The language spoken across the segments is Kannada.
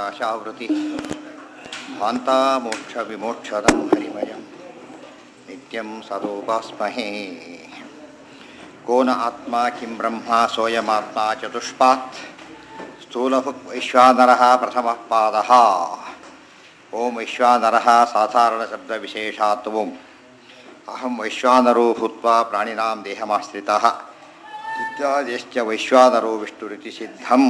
प्रकाशावृति भान्तामोक्षविमोक्षदं हरिमयं नित्यं सदोपास्महे को न आत्मा किं ब्रह्मा सोऽयमात्मा चतुष्पात् स्थूलभुक् वैश्वानरः प्रथमः पादः ॐ वैश्वानरः साधारणशब्दविशेषात् ओम् अहं वैश्वानरो भूत्वा प्राणिनां देहमाश्रितः ಇತ್ಯಾದಿಶ್ಚ ವೈಶ್ವಾನರೋ ವಿಷ್ಣುರಿತಿ ಸಿದ್ಧಂ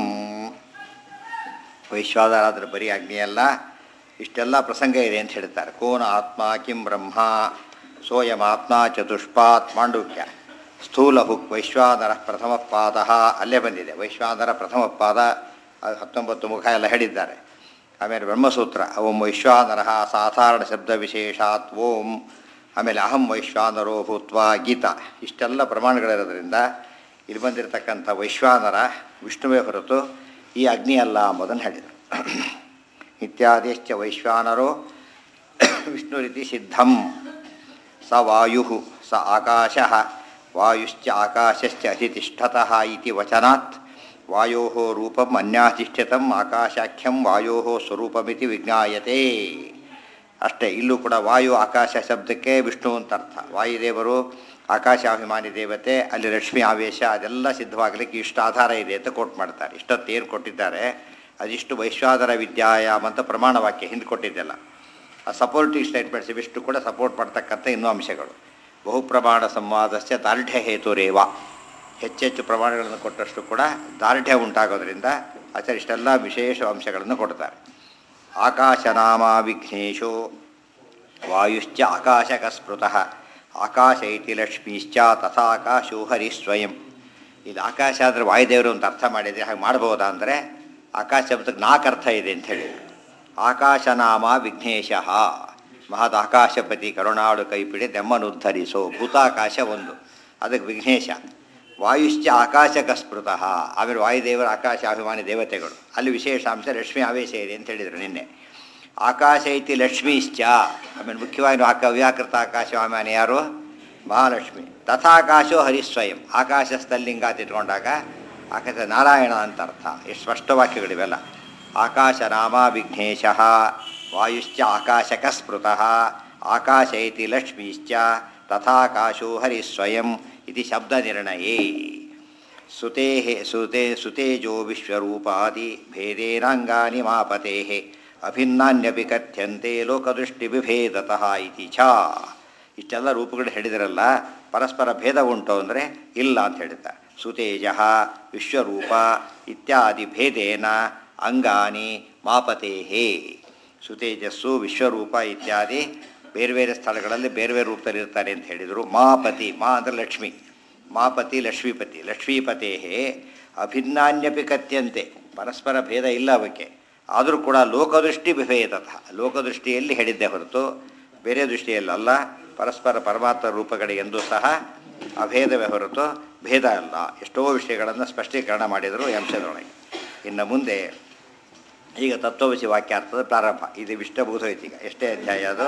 ವೈಶ್ವಾನರ ಆದರೆ ಬರೀ ಅಗ್ನಿಯಲ್ಲ ಇಷ್ಟೆಲ್ಲ ಪ್ರಸಂಗ ಇದೆ ಅಂತ ಹೇಳ್ತಾರೆ ಕೋನ ಆತ್ಮ ಕಿಂ ಬ್ರಹ್ಮ ಸೋಯಂ ಆತ್ಮ ಚತುಷ್ಪಾತ್ ಮಾಂಡುಕ್ಯ ಸ್ಥೂಲ ಹುಕ್ ವೈಶ್ವಾನರ ಪ್ರಥಮ ಪಾದ ಅಲ್ಲೇ ಬಂದಿದೆ ವೈಶ್ವಾನರ ಪ್ರಥಮ ಪಾದ ಅದು ಹತ್ತೊಂಬತ್ತು ಮುಖ ಎಲ್ಲ ಹೇಳಿದ್ದಾರೆ ಆಮೇಲೆ ಬ್ರಹ್ಮಸೂತ್ರ ಓಂ ವೈಶ್ವಾನರ ಸಾಧಾರಣ ಶಬ್ದ ವಿಶೇಷಾತ್ ಓಂ ಆಮೇಲೆ ಅಹಂ ವೈಶ್ವಾನರೋ ಭೂತ್ವ ಗೀತಾ ಇಷ್ಟೆಲ್ಲ ಪ್ರಮಾಣಗಳಿರೋದ್ರಿಂದ ಇಲ್ಲಿ ಬಂದಿರತಕ್ಕಂಥ ವೈಶ್ವಾನರ ವಿಷ್ಣುವೇ ಹೊರತು ಈ ಅಗ್ನಿ ಅಲ್ಲ ಎಂಬುದನ್ನು ಹೇಳಿದರು ಇತ್ಯಾದಿಶ್ಚ ವೈಶ್ವಾನರೋ ವಿಷ್ಣು ರೀತಿ ಸಿದ್ಧಂ ಸ ವಾಯು ಸ ಆಕಾಶ ವಾಯುಶ್ಚ ಆಕಾಶಶ್ಚ ಅಧಿತಿಷ್ಠತಃ ಇತಿ ವಚನಾತ್ ವಾಯೋ ರೂಪಂ ಅನ್ಯಾಧಿಷ್ಠಿತಂ ಆಕಾಶಾಖ್ಯಂ ವಾಯೋ ಸ್ವರೂಪಮಿತಿ ವಿಜ್ಞಾಯತೆ ಅಷ್ಟೇ ಇಲ್ಲೂ ಕೂಡ ವಾಯು ಆಕಾಶ ಶಬ್ದಕ್ಕೆ ವಿಷ್ಣು ಅಂತ ಅರ್ಥ ವಾಯುದೇವರು ಆಕಾಶಾಭಿಮಾನಿ ದೇವತೆ ಅಲ್ಲಿ ಲಕ್ಷ್ಮಿ ಆವೇಶ ಅದೆಲ್ಲ ಸಿದ್ಧವಾಗಲಿಕ್ಕೆ ಇಷ್ಟು ಆಧಾರ ಇದೆ ಅಂತ ಕೋಟ್ ಮಾಡ್ತಾರೆ ಇಷ್ಟೊತ್ತು ಏನು ಕೊಟ್ಟಿದ್ದಾರೆ ಅದಿಷ್ಟು ವೈಶ್ವಾದರ ವಿದ್ಯಾಯಾಮ ಅಂತ ಪ್ರಮಾಣ ವಾಕ್ಯ ಹಿಂದೆ ಕೊಟ್ಟಿದ್ದೆಲ್ಲ ಆ ಸಪೋರ್ಟಿವ್ ಸ್ಟೇಟ್ಮೆಂಟ್ಸ್ ಇವಿಷ್ಟು ಕೂಡ ಸಪೋರ್ಟ್ ಮಾಡ್ತಕ್ಕಂಥ ಇನ್ನೂ ಅಂಶಗಳು ಬಹುಪ್ರಮಾಣ ಸಂವಾದಸ್ಯ ದಾರ್ಢ್ಯ ಹೇತುರೇವ ಹೆಚ್ಚೆಚ್ಚು ಪ್ರಮಾಣಗಳನ್ನು ಕೊಟ್ಟಷ್ಟು ಕೂಡ ದಾರ್ಢ್ಯ ಉಂಟಾಗೋದ್ರಿಂದ ಆಚಾರ್ಯ ಇಷ್ಟೆಲ್ಲ ವಿಶೇಷ ಅಂಶಗಳನ್ನು ಕೊಡ್ತಾರೆ ಆಕಾಶನಾಮ ವಿಘ್ನೇಶೋ ವಾಯುಶ್ಚ ಆಕಾಶಕಸ್ಮೃತಃ ಆಕಾಶ ಇತಿ ಲಕ್ಷ್ಮೀಶ್ಚ ತಥಾಕಾಶೋ ಹರಿ ಸ್ವಯಂ ಇದು ಆಕಾಶ ಅಂದರೆ ವಾಯುದೇವರು ಅಂತ ಅರ್ಥ ಮಾಡಿದರೆ ಹಾಗೆ ಮಾಡ್ಬೋದಾ ಅಂದರೆ ಆಕಾಶ ಶಬ್ದಕ್ಕೆ ನಾಲ್ಕು ಅರ್ಥ ಇದೆ ಅಂತ ಹೇಳಿ ಆಕಾಶನಾಮ ವಿಘ್ನೇಶ ಮಹದ್ ಆಕಾಶಪತಿ ಕರುಣಾಳು ಕೈಪಿಡಿ ದೆಮ್ಮನುದ್ಧರಿಸೋ ಭೂತಾಕಾಶ ಒಂದು ಅದಕ್ಕೆ ವಿಘ್ನೇಶ ವಾಯುಶ್ಚ ಆಕಾಶಕ ಸ್ಮೃತಃ ಆಮೇಲೆ ವಾಯುದೇವರ ಆಕಾಶ ಅಭಿಮಾನಿ ದೇವತೆಗಳು ಅಲ್ಲಿ ವಿಶೇಷಾಂಶ ಲಕ್ಷ್ಮಿ ಆವೇಶ ಇದೆ ಅಂತ ಹೇಳಿದರು ನಿನ್ನೆ ಆಕಾಶ ಐತಿ ಲಕ್ಷ್ಮೀಶ್ಚ ಆಮೇಲೆ ಮುಖ್ಯವಾಗಿ ಆಕ ಅವ್ಯಾಕೃತ ಆಕಾಶ ಅಭಿಮಾನಿ ಯಾರು ಮಹಾಲಕ್ಷ್ಮಿ ತಥಾಕಾಶೋ ಹರಿಸ್ವಯಂ ಆಕಾಶ ಸ್ಥಲ್ಲಿಂಗ ತಿಟ್ಕೊಂಡಾಗ ಆಕಾಶ ನಾರಾಯಣ ಅಂತ ಅರ್ಥ ಎಷ್ಟು ಸ್ಪಷ್ಟ ವಾಕ್ಯಗಳಿವೆಲ್ಲ ಆಕಾಶ ನಾಮ ವಿಘ್ನೇಶ ವಾಯುಶ್ಚ ಆಕಾಶಕ ಸ್ಮೃತಃ ಆಕಾಶ ಐತಿ ಲಕ್ಷ್ಮೀಶ್ಚ ತಥಾಕಾಶೋ ಹರಿಸ್ವಯಂ ಇತಿ ಶಬ್ದ ನಿರ್ಣಯೇ ಸುತೆ ಸುತೆ ಸುತೇಜೋ ವಿಶ್ವರೂಪಾದಿ ಭೇದೇನಾಂಗಾನಿ ಮಾಪತೆ ಅಭಿನ್ನಾನ್ಯಪಿ ಕಥ್ಯಂತೆ ಲೋಕದೃಷ್ಟಿ ವಿಭೇದತಃ ಇತಿ ಛ ಇಷ್ಟೆಲ್ಲ ರೂಪಗಳು ಹೇಳಿದ್ರಲ್ಲ ಪರಸ್ಪರ ಭೇದ ಉಂಟು ಅಂದರೆ ಇಲ್ಲ ಅಂತ ಹೇಳಿದ್ದಾರೆ ಸುತೇಜ ವಿಶ್ವರೂಪ ಇತ್ಯಾದಿ ಭೇದೇನ ಅಂಗಾನಿ ಮಾಪತೇಹೇ ಸುತೇಜಸ್ಸು ವಿಶ್ವರೂಪ ಇತ್ಯಾದಿ ಬೇರೆ ಬೇರೆ ಸ್ಥಳಗಳಲ್ಲಿ ಬೇರೆ ಬೇರೆ ರೂಪದಲ್ಲಿ ಇರ್ತಾರೆ ಅಂತ ಹೇಳಿದರು ಮಾಪತಿ ಮಾ ಅಂದರೆ ಲಕ್ಷ್ಮಿ ಮಾಪತಿ ಲಕ್ಷ್ಮೀಪತಿ ಲಕ್ಷ್ಮೀಪತೇ ಅಭಿನ್ನಾನ್ಯಪಿ ಕಥ್ಯಂತೆ ಪರಸ್ಪರ ಭೇದ ಇಲ್ಲ ಅವಕ್ಕೆ ಆದರೂ ಕೂಡ ಲೋಕದೃಷ್ಟಿ ವಿಭೇದತಃ ಲೋಕದೃಷ್ಟಿಯಲ್ಲಿ ಹೇಳಿದ್ದೆ ಹೊರತು ಬೇರೆ ದೃಷ್ಟಿಯಲ್ಲಲ್ಲ ಪರಸ್ಪರ ಪರಮಾತ್ಮ ರೂಪಗಳಿಗೆ ಎಂದೂ ಸಹ ಅಭೇದವೇ ಹೊರತು ಭೇದ ಅಲ್ಲ ಎಷ್ಟೋ ವಿಷಯಗಳನ್ನು ಸ್ಪಷ್ಟೀಕರಣ ಮಾಡಿದರು ಈ ಅಂಶದೊಳಗೆ ಇನ್ನು ಮುಂದೆ ಈಗ ತತ್ವವಸಿ ವಾಕ್ಯಾರ್ಥದ ಪ್ರಾರಂಭ ಇದು ಇಷ್ಟ ಮುಗಿದೋಯ್ತು ಈಗ ಎಷ್ಟೇ ಅಧ್ಯಾಯ ಅದು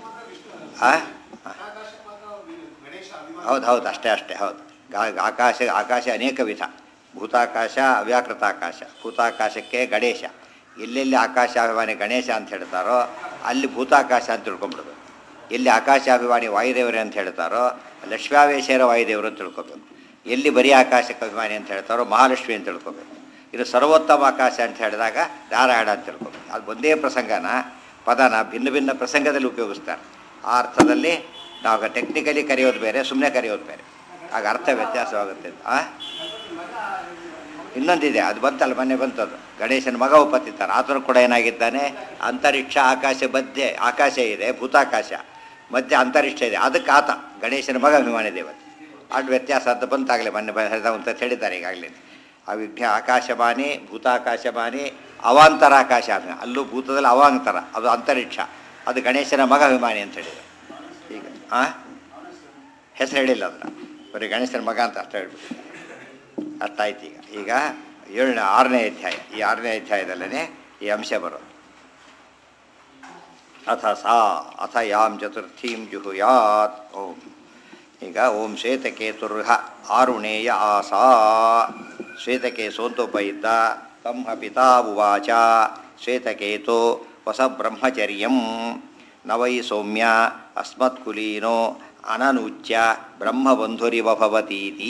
ಹೌದು ಹೌದು ಅಷ್ಟೇ ಅಷ್ಟೇ ಹೌದು ಆಕಾಶ ಆಕಾಶ ಅನೇಕ ವಿಧ ಭೂತಾಕಾಶ ಅವ್ಯಾಕೃತ ಆಕಾಶ ಭೂತಾಕಾಶಕ್ಕೆ ಗಣೇಶ ಎಲ್ಲೆಲ್ಲಿ ಆಕಾಶಾಭಿಮಾನಿ ಗಣೇಶ ಅಂತ ಹೇಳ್ತಾರೋ ಅಲ್ಲಿ ಭೂತಾಕಾಶ ಅಂತ ತಿಳ್ಕೊಂಬಿಡ್ಬೇಕು ಎಲ್ಲಿ ಆಕಾಶಾಭಿಮಾನಿ ವಾಯುದೇವರೇ ಅಂತ ಹೇಳ್ತಾರೋ ಲಕ್ಷ್ಮ್ಯಾವೇಶರ ವಾಯುದೇವರು ಅಂತ ತಿಳ್ಕೊಬೇಕು ಎಲ್ಲಿ ಬರೀ ಆಕಾಶಕ್ಕೆ ಅಭಿಮಾನಿ ಅಂತ ಹೇಳ್ತಾರೋ ಮಹಾಲಕ್ಷ್ಮಿ ಅಂತ ತಿಳ್ಕೊಬೇಕು ಇದು ಸರ್ವೋತ್ತಮ ಆಕಾಶ ಅಂತ ಹೇಳಿದಾಗ ನಾರಾಯಣ ಅಂತ ತಿಳ್ಕೊಬೇಕು ಅದು ಒಂದೇ ಪ್ರಸಂಗನ ಪದನ ಭಿನ್ನ ಭಿನ್ನ ಪ್ರಸಂಗದಲ್ಲಿ ಉಪಯೋಗಿಸ್ತಾರೆ ಆ ಅರ್ಥದಲ್ಲಿ ನಾವು ಟೆಕ್ನಿಕಲಿ ಕರೆಯೋದು ಬೇರೆ ಸುಮ್ಮನೆ ಕರೆಯೋದು ಬೇರೆ ಆಗ ಅರ್ಥ ವ್ಯತ್ಯಾಸವಾಗುತ್ತೆ ಆ ಇನ್ನೊಂದಿದೆ ಅದು ಬಂತಲ್ಲ ಮೊನ್ನೆ ಬಂತದ್ದು ಗಣೇಶನ ಮಗ ಒಪ್ಪತ್ತಿದ್ದಾನೆ ಆತನು ಕೂಡ ಏನಾಗಿದ್ದಾನೆ ಅಂತರಿಕ್ಷ ಆಕಾಶ ಮಧ್ಯೆ ಆಕಾಶ ಇದೆ ಭೂತಾಕಾಶ ಮಧ್ಯೆ ಅಂತರಿಕ್ಷ ಇದೆ ಅದಕ್ಕೆ ಆತ ಗಣೇಶನ ಮಗ ಅಭಿಮಾನಿ ದೇವತೆ ಅಷ್ಟು ವ್ಯತ್ಯಾಸ ಅಂತ ಬಂತಾಗಲೇ ಮೊನ್ನೆ ಅಂತ ಹೇಳಿದ್ದಾರೆ ಈಗಾಗಲೇ ಆ ವಿಘ್ನ ಆಕಾಶವಾಣಿ ಭೂತಾಕಾಶವಾಣಿ ಅವಾಂತರ ಆಕಾಶ ಅಲ್ಲೂ ಭೂತದಲ್ಲಿ ಅವಾಂತರ ಅದು ಅಂತರಿಕ್ಷ ಅದು ಗಣೇಶನ ಮಗ ಅಭಿಮಾನಿ ಅಂತ ಹೇಳಿದೆ ಈಗ ಆ ಹೆಸರು ಹೇಳಿಲ್ಲ ಅದನ್ನು ಬರೀ ಗಣೇಶನ ಮಗ ಅಂತ ಅಷ್ಟು ಹೇಳ್ಬಿಟ್ಟು ಅಷ್ಟಾಯ್ತು ಈಗ ಈಗ ಏಳನೇ ಆರನೇ ಅಧ್ಯಾಯ ಈ ಆರನೇ ಅಧ್ಯಾಯದಲ್ಲೇ ಈ ಅಂಶ ಬರೋದು ಅಥ ಸಾ ಅಥ ಯಾಂ ಚತುರ್ಥೀಂ ಜುಹುಯಾತ್ ಓಂ ಈಗ ಓಂ ಶ್ವೇತಕೇತುರ್ಹ ಆರುಣೇಯ ಆಸಾ ಶ್ವೇತಕೇಸು ಅಂತ ಒಬ್ಬ ಇದ್ದ ತಮ್ಮ ಪಿತಾ ಉವಾಚ ಶ್ವೇತಕೇತೋ ಹೊಸ ಬ್ರಹ್ಮಚರ್ಯಂ ನವೈ ಸೌಮ್ಯ ಅಸ್ಮತ್ಕುಲೀನೋ ಅನನುಚ್ಯ ಬ್ರಹ್ಮಬಂಧುರಿವ ಭವತೀತಿ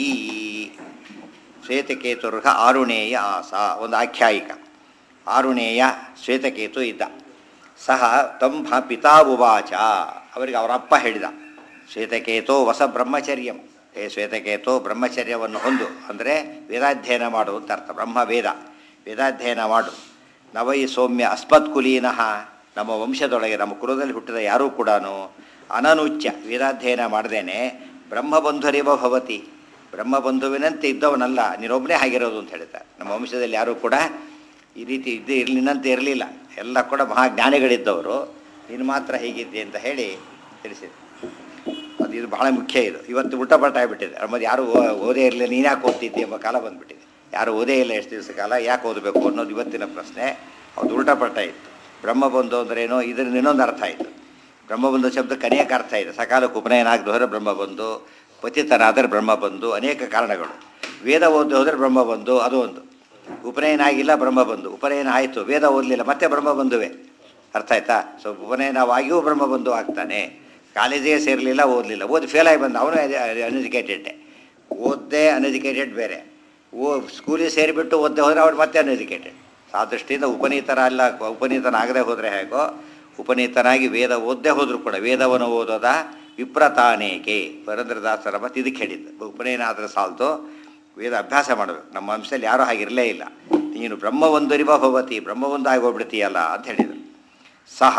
ಶ್ವೇತಕೇತುರ್ಹ ಆರುಣೇಯ ಆಸ ಒಂದು ಆಖ್ಯಾಯಿಕ ಆರುಣೇಯ ಶ್ವೇತಕೇತು ಇದ್ದ ಸಹ ತಂಭ ಪಿತಾ ಉವಾಚ ಅವರಿಗೆ ಅವರಪ್ಪ ಹೇಳಿದ ಶ್ವೇತಕೇತೋ ಹೊಸ ಬ್ರಹ್ಮಚರ್ಯಂ ಏ ಶ್ವೇತಕೇತೋ ಬ್ರಹ್ಮಚರ್ಯವನ್ನು ಹೊಂದು ಅಂದರೆ ವೇದಾಧ್ಯಯನ ಮಾಡು ಅಂತ ಅರ್ಥ ಬ್ರಹ್ಮ ವೇದ ವೇದಾಧ್ಯಯನ ಮಾಡು ನವೈ ಸೌಮ್ಯ ಅಸ್ಮತ್ಕುಲೀನಃ ನಮ್ಮ ವಂಶದೊಳಗೆ ನಮ್ಮ ಕುಲದಲ್ಲಿ ಹುಟ್ಟಿದ ಯಾರೂ ಕೂಡ ಅನನುಚ್ಯ ವೇದಾಧ್ಯಯನ ಮಾಡದೇನೆ ಬ್ರಹ್ಮಬಂಧುರಿವ ಭವತಿ ಬ್ರಹ್ಮಬಂಧುವಿನಂತೆ ಇದ್ದವನಲ್ಲ ನೀನೊಬ್ಬನೇ ಆಗಿರೋದು ಅಂತ ಹೇಳ್ತಾರೆ ನಮ್ಮ ವಂಶದಲ್ಲಿ ಯಾರೂ ಕೂಡ ಈ ರೀತಿ ಇದ್ದು ಇರಲಿನಂತೆ ಇರಲಿಲ್ಲ ಎಲ್ಲ ಕೂಡ ಮಹಾಜ್ಞಾನಿಗಳಿದ್ದವರು ನೀನು ಮಾತ್ರ ಹೀಗಿದ್ದೆ ಅಂತ ಹೇಳಿ ತಿಳಿಸಿದೆ ಅದು ಇದು ಬಹಳ ಮುಖ್ಯ ಇದು ಇವತ್ತು ಉಲ್ಟಪಲ್ಟ ಆಗಿಬಿಟ್ಟಿದೆ ನಮ್ಮದು ಯಾರು ಓ- ಓದೇ ಇರಲಿಲ್ಲ ನೀನು ಯಾಕೆ ಓದ್ತಿದ್ದೆ ಎಂಬ ಕಾಲ ಬಂದುಬಿಟ್ಟಿದೆ ಯಾರು ಓದೇ ಇಲ್ಲ ಎಷ್ಟು ದಿವಸ ಕಾಲ ಯಾಕೆ ಓದಬೇಕು ಅನ್ನೋದು ಇವತ್ತಿನ ಪ್ರಶ್ನೆ ಅದು ಉಲ್ಟಪಲ್ಟ ಇತ್ತು ಬ್ರಹ್ಮಬಂಧು ಅಂದ್ರೇನೋ ಇದರಿಂದ ಇನ್ನೊಂದು ಅರ್ಥ ಆಯಿತು ಬ್ರಹ್ಮಬಂಧು ಶಬ್ದಕ್ಕೆ ಅನೇಕ ಅರ್ಥ ಇದೆ ಸಕಾಲಕ್ಕೆ ಉಪನಯನ ಆಗದೆ ಹೋದರೆ ಬ್ರಹ್ಮಬಂಧು ಪತಿತನಾದರೆ ಬ್ರಹ್ಮಬಂಧು ಅನೇಕ ಕಾರಣಗಳು ವೇದ ಓದಿ ಹೋದರೆ ಬ್ರಹ್ಮಬಂಧು ಅದು ಒಂದು ಉಪನಯನ ಆಗಿಲ್ಲ ಬ್ರಹ್ಮಬಂಧು ಉಪನಯನ ಆಯಿತು ವೇದ ಓದಲಿಲ್ಲ ಮತ್ತೆ ಬ್ರಹ್ಮಬಂಧುವೆ ಅರ್ಥ ಆಯ್ತಾ ಸೊ ಉಪನಯನವಾಗಿಯೂ ಬ್ರಹ್ಮಬಂಧು ಆಗ್ತಾನೆ ಕಾಲೇಜಿಗೆ ಸೇರಲಿಲ್ಲ ಓದಲಿಲ್ಲ ಓದಿ ಫೇಲ್ ಆಗಿ ಬಂದ ಅವನು ಅನ್ಎಜುಕೇಟೆಡ್ಡೆ ಓದ್ದೇ ಅನ್ಎಜುಕೇಟೆಡ್ ಬೇರೆ ಓ ಸ್ಕೂಲಿಗೆ ಸೇರಿಬಿಟ್ಟು ಓದ್ದೆ ಹೋದರೆ ಅವ್ರು ಮತ್ತೆ ಅನ್ಎಜುಕೇಟೆಡ್ ಆ ದೃಷ್ಟಿಯಿಂದ ಉಪನೀತರ ಅಲ್ಲ ಉಪನೀತನಾಗದೆ ಹೋದರೆ ಹೇಗೋ ಉಪನೀತನಾಗಿ ವೇದ ಓದ್ದೇ ಹೋದರೂ ಕೂಡ ವೇದವನ್ನು ಓದೋದ ವಿಪ್ರತಾನೇಕೆ ವರೇಂದ್ರದಾಸರ ಮತ್ತೆ ಇದಕ್ಕೆ ಹೇಳಿದ್ದು ಉಪನಯನ ಆದರೆ ಸಾಲ್ತು ವೇದ ಅಭ್ಯಾಸ ಮಾಡಬೇಕು ನಮ್ಮ ಅಂಶದಲ್ಲಿ ಯಾರೂ ಹಾಗಿರಲೇ ಇಲ್ಲ ನೀನು ಬ್ರಹ್ಮವೊಂದರಿವ ಭವತಿ ಬ್ರಹ್ಮವೊಂದು ಆಗೋಗ್ಬಿಡ್ತೀಯಲ್ಲ ಅಂತ ಹೇಳಿದರು ಸಹ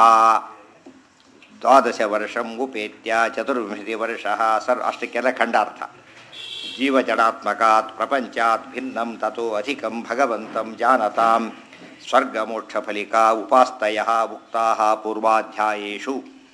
ದ್ವಾದಶ ವರ್ಷಂ ಉಪೇತ್ಯ ಚತುರ್ವಿಂಶತಿ ವರ್ಷ ಸರ್ ಅಷ್ಟಕ್ಕೆಲ್ಲ ಖಂಡಾರ್ಥ ಜೀವಜಡಾತ್ಮಕಾತ್ ಪ್ರಪಂಚಾತ್ ಭಿನ್ನಂ ತಥೋ ಅಧಿಕಂ ಭಗವಂತಂ ಜಾನತಾಂ ಸ್ವರ್ಗಮೋಕ್ಷಫಲಿಕಾ ಉಪಾಸ್ತಯ ಉಕ್ತಾ ಪೂರ್ವಾಧ್ಯಾಯೇಷು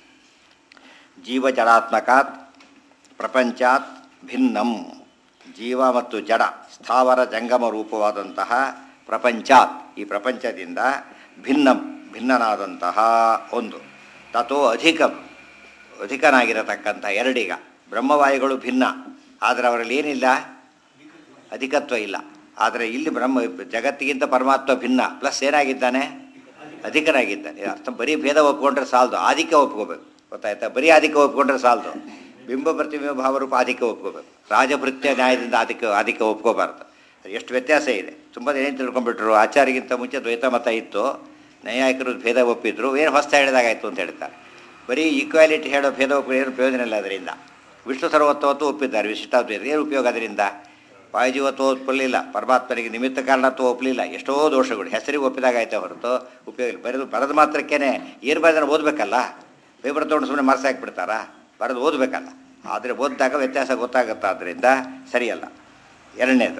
ಜೀವಜಡಾತ್ಮಕಾತ್ ಪ್ರಪಂಚಾತ್ ಭಿನ್ನಂ ಜೀವ ಮತ್ತು ಜಡ ಸ್ಥಾವರ ಜಂಗಮ ರೂಪವಾದಂತಹ ಪ್ರಪಂಚಾತ್ ಈ ಪ್ರಪಂಚದಿಂದ ಭಿನ್ನಂ ಭಿನ್ನನಾದಂತಹ ಒಂದು ತಥೋ ಅಧಿಕಂ ಅಧಿಕನಾಗಿರತಕ್ಕಂಥ ಎರಡೀಗ ಬ್ರಹ್ಮವಾಯುಗಳು ಭಿನ್ನ ಆದರೆ ಅವರಲ್ಲಿ ಏನಿಲ್ಲ ಅಧಿಕತ್ವ ಇಲ್ಲ ಆದರೆ ಇಲ್ಲಿ ಬ್ರಹ್ಮ ಜಗತ್ತಿಗಿಂತ ಪರಮಾತ್ಮ ಭಿನ್ನ ಪ್ಲಸ್ ಏನಾಗಿದ್ದಾನೆ ಅಧಿಕನಾಗಿದ್ದಾನೆ ಅರ್ಥ ಬರೀ ಭೇದ ಒಪ್ಕೊಂಡ್ರೆ ಸಾಲದು ಆದಿಕ್ಯ ಒಪ್ಕೋಬೇಕು ಗೊತ್ತಾಯ್ತಾ ಬರೀ ಆದಿಕ್ಯ ಒಪ್ಕೊಂಡ್ರೆ ಸಾಲದು ಬಿಂಬ ಪ್ರತಿಬಿಂಬ ಭಾವರೂಪ ಆದಿಕ್ಯ ಒಪ್ಕೋಬೇಕು ರಾಜಭೃತ್ಯ ನ್ಯಾಯದಿಂದ ಆದಿಕ್ಯ ಆದಿಕ್ಯ ಒಪ್ಕೋಬಾರ್ದು ಅದು ಎಷ್ಟು ವ್ಯತ್ಯಾಸ ಇದೆ ತುಂಬ ಏನು ತಿಳ್ಕೊಂಡ್ಬಿಟ್ರು ಆಚಾರ್ಯಗಿಂತ ಮುಂಚೆ ದ್ವೈತ ಮತ ಇತ್ತು ನ್ಯಾಯಿಕರು ಭೇದ ಒಪ್ಪಿದ್ರು ಏನು ಹೊಸ್ತ ಹೇಳಿದಾಗಾಯ್ತು ಅಂತ ಹೇಳ್ತಾರೆ ಬರೀ ಈಕ್ವಾಲಿಟಿ ಹೇಳೋ ಭೇದ ಒಪ್ಪ ಏನು ಪ್ರಯೋಜನ ಇಲ್ಲ ಅದರಿಂದ ವಿಷ್ಣು ಸರ್ವತ್ವತ್ತು ಒಪ್ಪಿದ್ದಾರೆ ವಿಶಿಷ್ಟಾದ್ವೈತ ಏನು ಉಪಯೋಗ ಅದರಿಂದ ವಾಯುಜೀವತ್ವ ಒಪ್ಪಲಿಲ್ಲ ಪರಮಾತ್ಮನಿಗೆ ನಿಮಿತ್ತ ಕಾರಣತ್ವ ಒಪ್ಪಲಿಲ್ಲ ಎಷ್ಟೋ ದೋಷಗಳು ಹೆಸರಿಗೆ ಒಪ್ಪಿದಾಗಾಯ್ತೆ ಹೊರತು ಉಪಯೋಗ ಇಲ್ಲ ಬರೆದು ಬರೆದ ಮಾತ್ರಕ್ಕೇ ಏನು ಬರೆದ್ರೆ ಓದಬೇಕಲ್ಲ ಪೇಪರ್ ತೊಗೊಂಡು ಸುಮ್ಮನೆ ಮಾರ್ಕ್ಸ್ ಹಾಕ್ಬಿಡ್ತಾರಾ ಬರೆದು ಓದಬೇಕಲ್ಲ ಆದರೆ ಓದಿದಾಗ ವ್ಯತ್ಯಾಸ ಗೊತ್ತಾಗುತ್ತೆ ಆದ್ದರಿಂದ ಸರಿಯಲ್ಲ ಎರಡನೇದು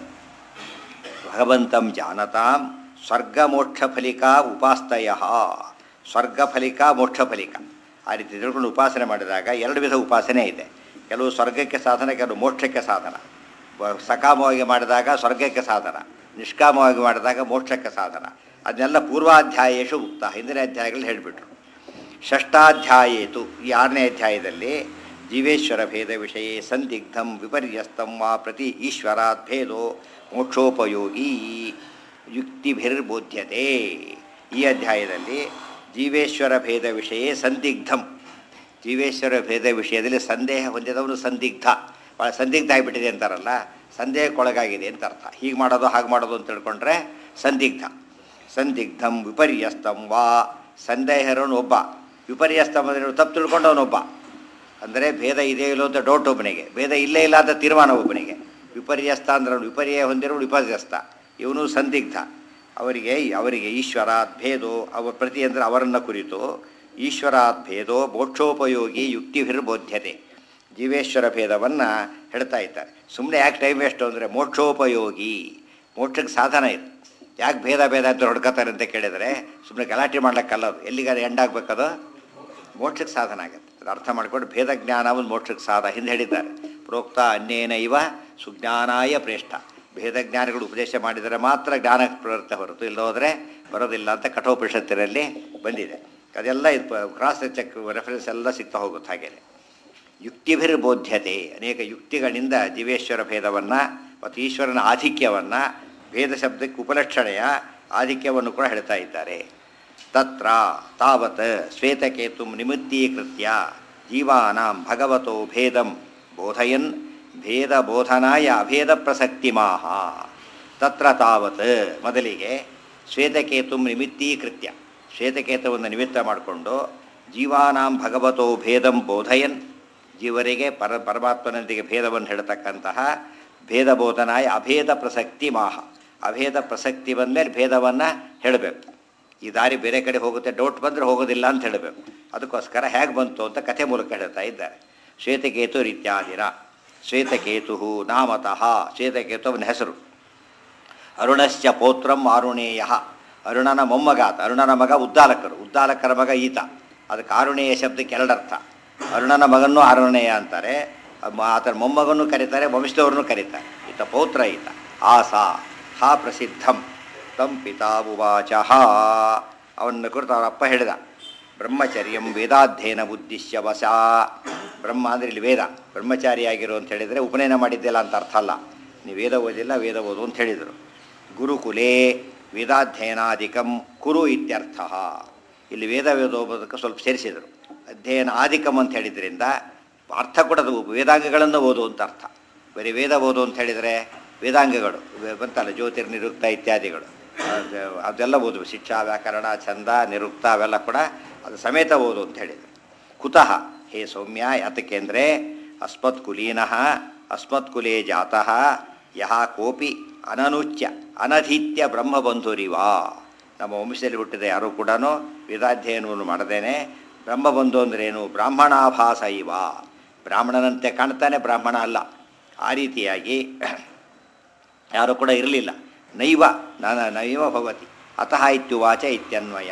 ಭಗವಂತಂ ಜಾನತಾಂ ಸ್ವರ್ಗ ಮೋಕ್ಷ ಫಲಿಕಾ ಉಪಾಸ್ತಯ ಸ್ವರ್ಗ ಫಲಿಕಾ ಮೋಕ್ಷ ಫಲಿಕ ಆ ರೀತಿ ತಿಳ್ಕೊಂಡು ಉಪಾಸನೆ ಮಾಡಿದಾಗ ಎರಡು ವಿಧ ಉಪಾಸನೆ ಇದೆ ಕೆಲವು ಸ್ವರ್ಗಕ್ಕೆ ಸಾಧನ ಕೆಲವು ಮೋಕ್ಷಕ್ಕೆ ಸಾಧನ ಬ- ಸಕಾಮವಾಗಿ ಮಾಡಿದಾಗ ಸ್ವರ್ಗಕ್ಕೆ ಸಾಧನ ನಿಷ್ಕಾಮವಾಗಿ ಮಾಡಿದಾಗ ಮೋಕ್ಷಕ್ಕೆ ಸಾಧನ ಅದನ್ನೆಲ್ಲ ಪೂರ್ವಾಧ್ಯಾಯೇಶು ಉಕ್ತ ಹಿಂದಿನ ಅಧ್ಯಾಯಗಳು ಹೇಳಿಬಿಟ್ರು ಷಷ್ಠಾಧ್ಯಾಯೇತು ಈ ಆರನೇ ಅಧ್ಯಾಯದಲ್ಲಿ ಜೀವೇಶ್ವರ ಭೇದ ವಿಷಯ ಸಂದಿಗ್ಧಂ ವಿಪರ್ಯಸ್ತಂ ವಾ ಪ್ರತಿ ಈಶ್ವರಾತ್ ಭೇದೋ ಮೋಕ್ಷೋಪಯೋಗಿ ಯುಕ್ತಿಭಿರ್ಬೋಧ್ಯತೆ ಈ ಅಧ್ಯಾಯದಲ್ಲಿ ಜೀವೇಶ್ವರ ಭೇದ ವಿಷಯ ಸಂದಿಗ್ಧಂ ಜೀವೇಶ್ವರ ಭೇದ ವಿಷಯದಲ್ಲಿ ಸಂದೇಹ ಹೊಂದಿದವನು ಸಂದಿಗ್ಧ ಭಾಳ ಸಂದಿಗ್ಧ ಆಗಿಬಿಟ್ಟಿದೆ ಅಂತಾರಲ್ಲ ಸಂದೇಹಕ್ಕೊಳಗಾಗಿದೆ ಅಂತ ಅರ್ಥ ಹೀಗೆ ಮಾಡೋದು ಹಾಗೆ ಮಾಡೋದು ಅಂತ ತಿಳ್ಕೊಂಡ್ರೆ ಸಂದಿಗ್ಧ ಸಂದಿಗ್ಧಂ ವಿಪರ್ಯಸ್ತಂ ವಾ ಸಂದೇಹರವನು ಒಬ್ಬ ವಿಪರ್ಯಸ್ತಂ ಅಂದರೆ ತಪ್ಪು ತಿಳ್ಕೊಂಡವನೊಬ್ಬ ಅಂದರೆ ಭೇದ ಇದೆ ಇಲ್ಲೋ ಅಂತ ಡೌಟ್ ಒಬ್ಬನಿಗೆ ಭೇದ ಇಲ್ಲೇ ಇಲ್ಲ ಅಂತ ತೀರ್ಮಾನ ಒಬ್ಬನಿಗೆ ವಿಪರ್ಯಸ್ತ ಅಂದ್ರೆ ಅವ್ನು ವಿಪರ್ಯ ಹೊಂದಿರೋ ವಿಪರ್ಯಸ್ತ ಇವನು ಸಂದಿಗ್ಧ ಅವರಿಗೆ ಅವರಿಗೆ ಈಶ್ವರಾತ್ ಭೇದೋ ಅವರ ಪ್ರತಿ ಅಂದರೆ ಅವರನ್ನು ಕುರಿತು ಈಶ್ವರಾತ್ ಭೇದೋ ಮೋಕ್ಷೋಪಯೋಗಿ ಯುಕ್ತಿಭಿರ್ಬೋಧ್ಯತೆ ಜೀವೇಶ್ವರ ಭೇದವನ್ನು ಹೇಳ್ತಾ ಇದ್ದಾರೆ ಸುಮ್ಮನೆ ಯಾಕೆ ಟೈಮ್ ವೇಸ್ಟು ಅಂದರೆ ಮೋಕ್ಷೋಪಯೋಗಿ ಮೋಕ್ಷಕ್ಕೆ ಸಾಧನ ಇದೆ ಯಾಕೆ ಭೇದ ಭೇದ ಅಂತ ಹೊಡ್ಕೋತಾರೆ ಅಂತ ಕೇಳಿದರೆ ಸುಮ್ಮನೆ ಗಲಾಟೆ ಮಾಡ್ಲಿಕ್ಕಲ್ಲ ಅದು ಎಲ್ಲಿಗಾದ್ರೆ ಎಂಡಾಗಬೇಕದು ಮೋಕ್ಷಕ್ಕೆ ಸಾಧನ ಆಗುತ್ತೆ ಅದು ಅರ್ಥ ಮಾಡಿಕೊಂಡು ಭೇದ ಜ್ಞಾನ ಒಂದು ಮೋಕ್ಷಕ್ಕೆ ಸಾಧ ಹಿಂದೆ ಹೇಳಿದ್ದಾರೆ ಪ್ರೋಕ್ತ ಅನ್ಯೇನ ಇವ ಸುಜ್ಞಾನಾಯ ಪ್ರೇಷ್ಠ ಭೇದ ಜ್ಞಾನಿಗಳು ಉಪದೇಶ ಮಾಡಿದರೆ ಮಾತ್ರ ಜ್ಞಾನಕ್ಕೆ ಪ್ರವೃತ್ತ ಹೊರತು ಇಲ್ಲ ಹೋದರೆ ಬರೋದಿಲ್ಲ ಅಂತ ಕಠೋಪನಿಷತ್ತಿನಲ್ಲಿ ಬಂದಿದೆ ಅದೆಲ್ಲ ಇದು ಕ್ರಾಸ್ ಚೆಕ್ ರೆಫರೆನ್ಸ್ ಎಲ್ಲ ಸಿಗ್ತಾ ಹೋಗುತ್ತೆ ಹಾಗೇನೆ ಯುಕ್ತಿಭಿರ್ಬೋಧ್ಯತೆ ಅನೇಕ ಯುಕ್ತಿಗಳಿಂದ ಜೀವೇಶ್ವರ ಭೇದವನ್ನು ಮತ್ತು ಈಶ್ವರನ ಆಧಿಕ್ಯವನ್ನು ಭೇದ ಶಬ್ದಕ್ಕೆ ಉಪಲಕ್ಷಣೆಯ ಆಧಿಕ್ಯವನ್ನು ಕೂಡ ಹೇಳ್ತಾ ಇದ್ದಾರೆ ತತ್ರ ತಾವತ್ ಶ್ವೇತಕೇತುಂ ನಿಮಿತ್ತೀಕೃತ್ಯ ಜೀವಾನಾಂ ಭಗವತೋ ಭೇದಂ ಬೋಧಯನ್ ಭೇದ ಬೋಧನಾಯ ಅಭೇದ ಪ್ರಸಕ್ತಿಮಾಹ ತತ್ರ ತಾವತ್ ಮೊದಲಿಗೆ ಶ್ವೇತಕೇತುಂ ನಿಮಿತ್ತೀಕೃತ್ಯ ಶ್ವೇತಕೇತುವನ್ನು ನಿಮಿತ್ತ ಮಾಡಿಕೊಂಡು ಜೀವಾನಾಂ ಭಗವತೋ ಭೇದಂ ಬೋಧಯನ್ ಜೀವರಿಗೆ ಪರ ಪರಮಾತ್ಮನೊಂದಿಗೆ ಭೇದವನ್ನು ಹೇಳ್ತಕ್ಕಂತಹ ಭೇದ ಬೋಧನಾಯ ಅಭೇದ ಪ್ರಸಕ್ತಿ ಮಾಹ ಅಭೇದ ಪ್ರಸಕ್ತಿ ಬಂದಮೇಲೆ ಭೇದವನ್ನು ಹೇಳಬೇಕು ಈ ದಾರಿ ಬೇರೆ ಕಡೆ ಹೋಗುತ್ತೆ ಡೌಟ್ ಬಂದರೆ ಹೋಗೋದಿಲ್ಲ ಅಂತ ಹೇಳಬೇಕು ಅದಕ್ಕೋಸ್ಕರ ಹೇಗೆ ಬಂತು ಅಂತ ಕಥೆ ಮೂಲಕ ಹೇಳ್ತಾ ಇದ್ದಾರೆ ಶ್ವೇತಕೇತು ರೀತ್ಯಾದಿರ ಶ್ವೇತಕೇತು ನಾಮತಃ ಶ್ವೇತಕೇತು ಅವನ ಹೆಸರು ಅರುಣಶ್ಚ ಪೌತ್ರಂ ಆರುಣೇಯ ಅರುಣನ ಮೊಮ್ಮಗಾತ ಅರುಣನ ಮಗ ಉದ್ದಾಲಕರು ಉದ್ದಾಲಕರ ಮಗ ಈತ ಅದಕ್ಕೆ ಆರುಣೇಯ ಶಬ್ದಕ್ಕೆ ಎರಡರ್ಥ ಅರುಣನ ಮಗನೂ ಆರುಣೇಯ ಅಂತಾರೆ ಅಮ್ಮ- ಆತನ ಮೊಮ್ಮಗನೂ ಕರೀತಾರೆ ವಂಶದವ್ರನ್ನೂ ಕರೀತಾರೆ ಈತ ಪೌತ್ರ ಈತ ಆಸ ಹಾ ಪ್ರಸಿದ್ಧಂ ತಂ ಪಿತಾ ಉವಾಚ ಅವನ ಕುರಿತು ಅವರ ಅಪ್ಪ ಹೇಳಿದ ಬ್ರಹ್ಮಚರ್ಯಂ ವೇದಾಧ್ಯಯನ ಉದ್ದೇಶ್ಯ ವಶ ಬ್ರಹ್ಮ ಅಂದರೆ ಇಲ್ಲಿ ವೇದ ಬ್ರಹ್ಮಚಾರಿಯಾಗಿರು ಅಂತ ಹೇಳಿದರೆ ಉಪನಯನ ಮಾಡಿದ್ದಿಲ್ಲ ಅಂತ ಅರ್ಥ ಅಲ್ಲ ನೀವು ವೇದ ಓದಿಲ್ಲ ವೇದ ಓದು ಅಂತ ಹೇಳಿದರು ಗುರುಕುಲೇ ವೇದಾಧ್ಯಯನಾಧಿಕಂ ಕುರು ಇತ್ಯರ್ಥ ಇಲ್ಲಿ ವೇದ ವೇದ ಓದೋದಕ್ಕೆ ಸ್ವಲ್ಪ ಸೇರಿಸಿದರು ಅಧ್ಯಯನ ಆದಿಕಂ ಅಂತ ಹೇಳಿದ್ರಿಂದ ಅರ್ಥ ಕೂಡ ಅದು ವೇದಾಂಗಗಳನ್ನು ಓದು ಅಂತ ಅರ್ಥ ಬರೀ ವೇದ ಓದು ಅಂತ ಹೇಳಿದರೆ ವೇದಾಂಗಗಳು ವೇ- ಬಂತಲ್ಲ ಜ್ಯೋತಿರ್ನಿರುಕ್ತ ಇತ್ಯಾದಿಗಳು ಅದು- ಅದೆಲ್ಲ ಓದು ಶಿಕ್ಷಾ ವ್ಯಾಕರಣ ಛಂದ ನಿರುಕ್ತ ಅವೆಲ್ಲ ಕೂಡ ಅದು ಸಮೇತ ಓದು ಅಂತ ಹೇಳಿದರು ಕುತಃ ಹೇ ಸೌಮ್ಯ ಯಾತಕ್ಕೆ ಅಂದರೆ ಅಸ್ಮತ್ಕುಲೀನಃ ಅಸ್ಮತ್ಕುಲೇ ಜಾತಃ ಯಹ ಕೋಪಿ ಅನನುಚ್ಯ ಅನಧೀತ್ಯ ಬ್ರಹ್ಮಬಂಧುರಿವಾ ನಮ್ಮ ವಂಶದಲ್ಲಿ ಹುಟ್ಟಿದ ಯಾರೂ ಕೂಡ ವೇದಾಧ್ಯಯನವನ್ನು ಮಾಡದೇನೆ ಬ್ರಹ್ಮಬಂಧು ಅಂದ್ರೇನು ಬ್ರಾಹ್ಮಣಾಭಾಸ ಇವ ಬ್ರಾಹ್ಮಣನಂತೆ ಕಾಣ್ತಾನೆ ಬ್ರಾಹ್ಮಣ ಅಲ್ಲ ಆ ರೀತಿಯಾಗಿ ಯಾರೂ ಕೂಡ ಇರಲಿಲ್ಲ ನೈವ ನನ ನೈವ ಭವತಿ ಅತಃ ಇತ್ಯುವಾಚ ಇತ್ಯನ್ವಯ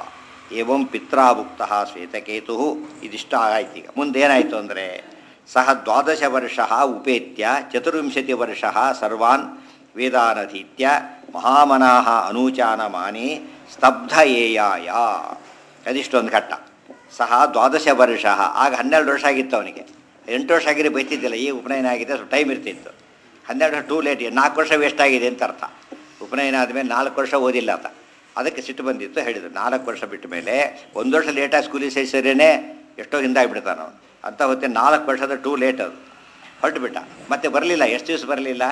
ಏವಂ ಪಿತ್ರಾಭುಕ್ತ ಶ್ವೇತಕೇತು ಇದಿಷ್ಟ ಆಯ್ತು ಈಗ ಮುಂದೇನಾಯಿತು ಅಂದರೆ ಸಹ ದ್ವಾದಶ ವರ್ಷ ಉಪೇತ್ಯ ಚತುರ್ವಿಂಶತಿ ವರ್ಷ ಸರ್ವಾನ್ ವೇದಾನಧೀತ್ಯ ಮಹಾಮನಾಹ ಅನೂಚಾನಮಾನಿ ಸ್ತಬ್ಧ ಏಯಾಯ ಅದಿಷ್ಟೊಂದು ಘಟ್ಟ ಸಹ ದ್ವಾದಶ ವರ್ಷ ಆಗ ಹನ್ನೆರಡು ವರ್ಷ ಆಗಿತ್ತು ಅವನಿಗೆ ಎಂಟು ವರ್ಷ ಆಗಿದ್ರೆ ಬೈತಿದ್ದಿಲ್ಲ ಈ ಉಪನಯನ ಆಗಿದೆ ಸ್ವಲ್ಪ ಟೈಮ್ ಇರ್ತಿತ್ತು ಹನ್ನೆರಡು ವರ್ಷ ಟೂ ಲೇಟ್ ನಾಲ್ಕು ವರ್ಷ ವೇಸ್ಟ್ ಆಗಿದೆ ಅಂತ ಅರ್ಥ ಉಪನಯನ ಆದಮೇಲೆ ನಾಲ್ಕು ವರ್ಷ ಓದಿಲ್ಲ ಅಂತ ಅದಕ್ಕೆ ಸಿಟ್ಟು ಬಂದಿತ್ತು ಹೇಳಿದ್ರು ನಾಲ್ಕು ವರ್ಷ ಬಿಟ್ಟ ಮೇಲೆ ಒಂದು ವರ್ಷ ಲೇಟಾಗಿ ಸ್ಕೂಲಿಗೆ ಸೇರಿಸಿದ್ರೇ ಎಷ್ಟೋ ಹಿಂದಾಗಿಬಿಡ್ತಾನೆ ಅವನು ಅಂತ ಹೊತ್ತೆ ನಾಲ್ಕು ವರ್ಷದ ಟೂ ಲೇಟ್ ಅದು ಹೊರಟು ಬಿಟ್ಟ ಮತ್ತೆ ಬರಲಿಲ್ಲ ಎಷ್ಟು ದಿವಸ ಬರಲಿಲ್ಲ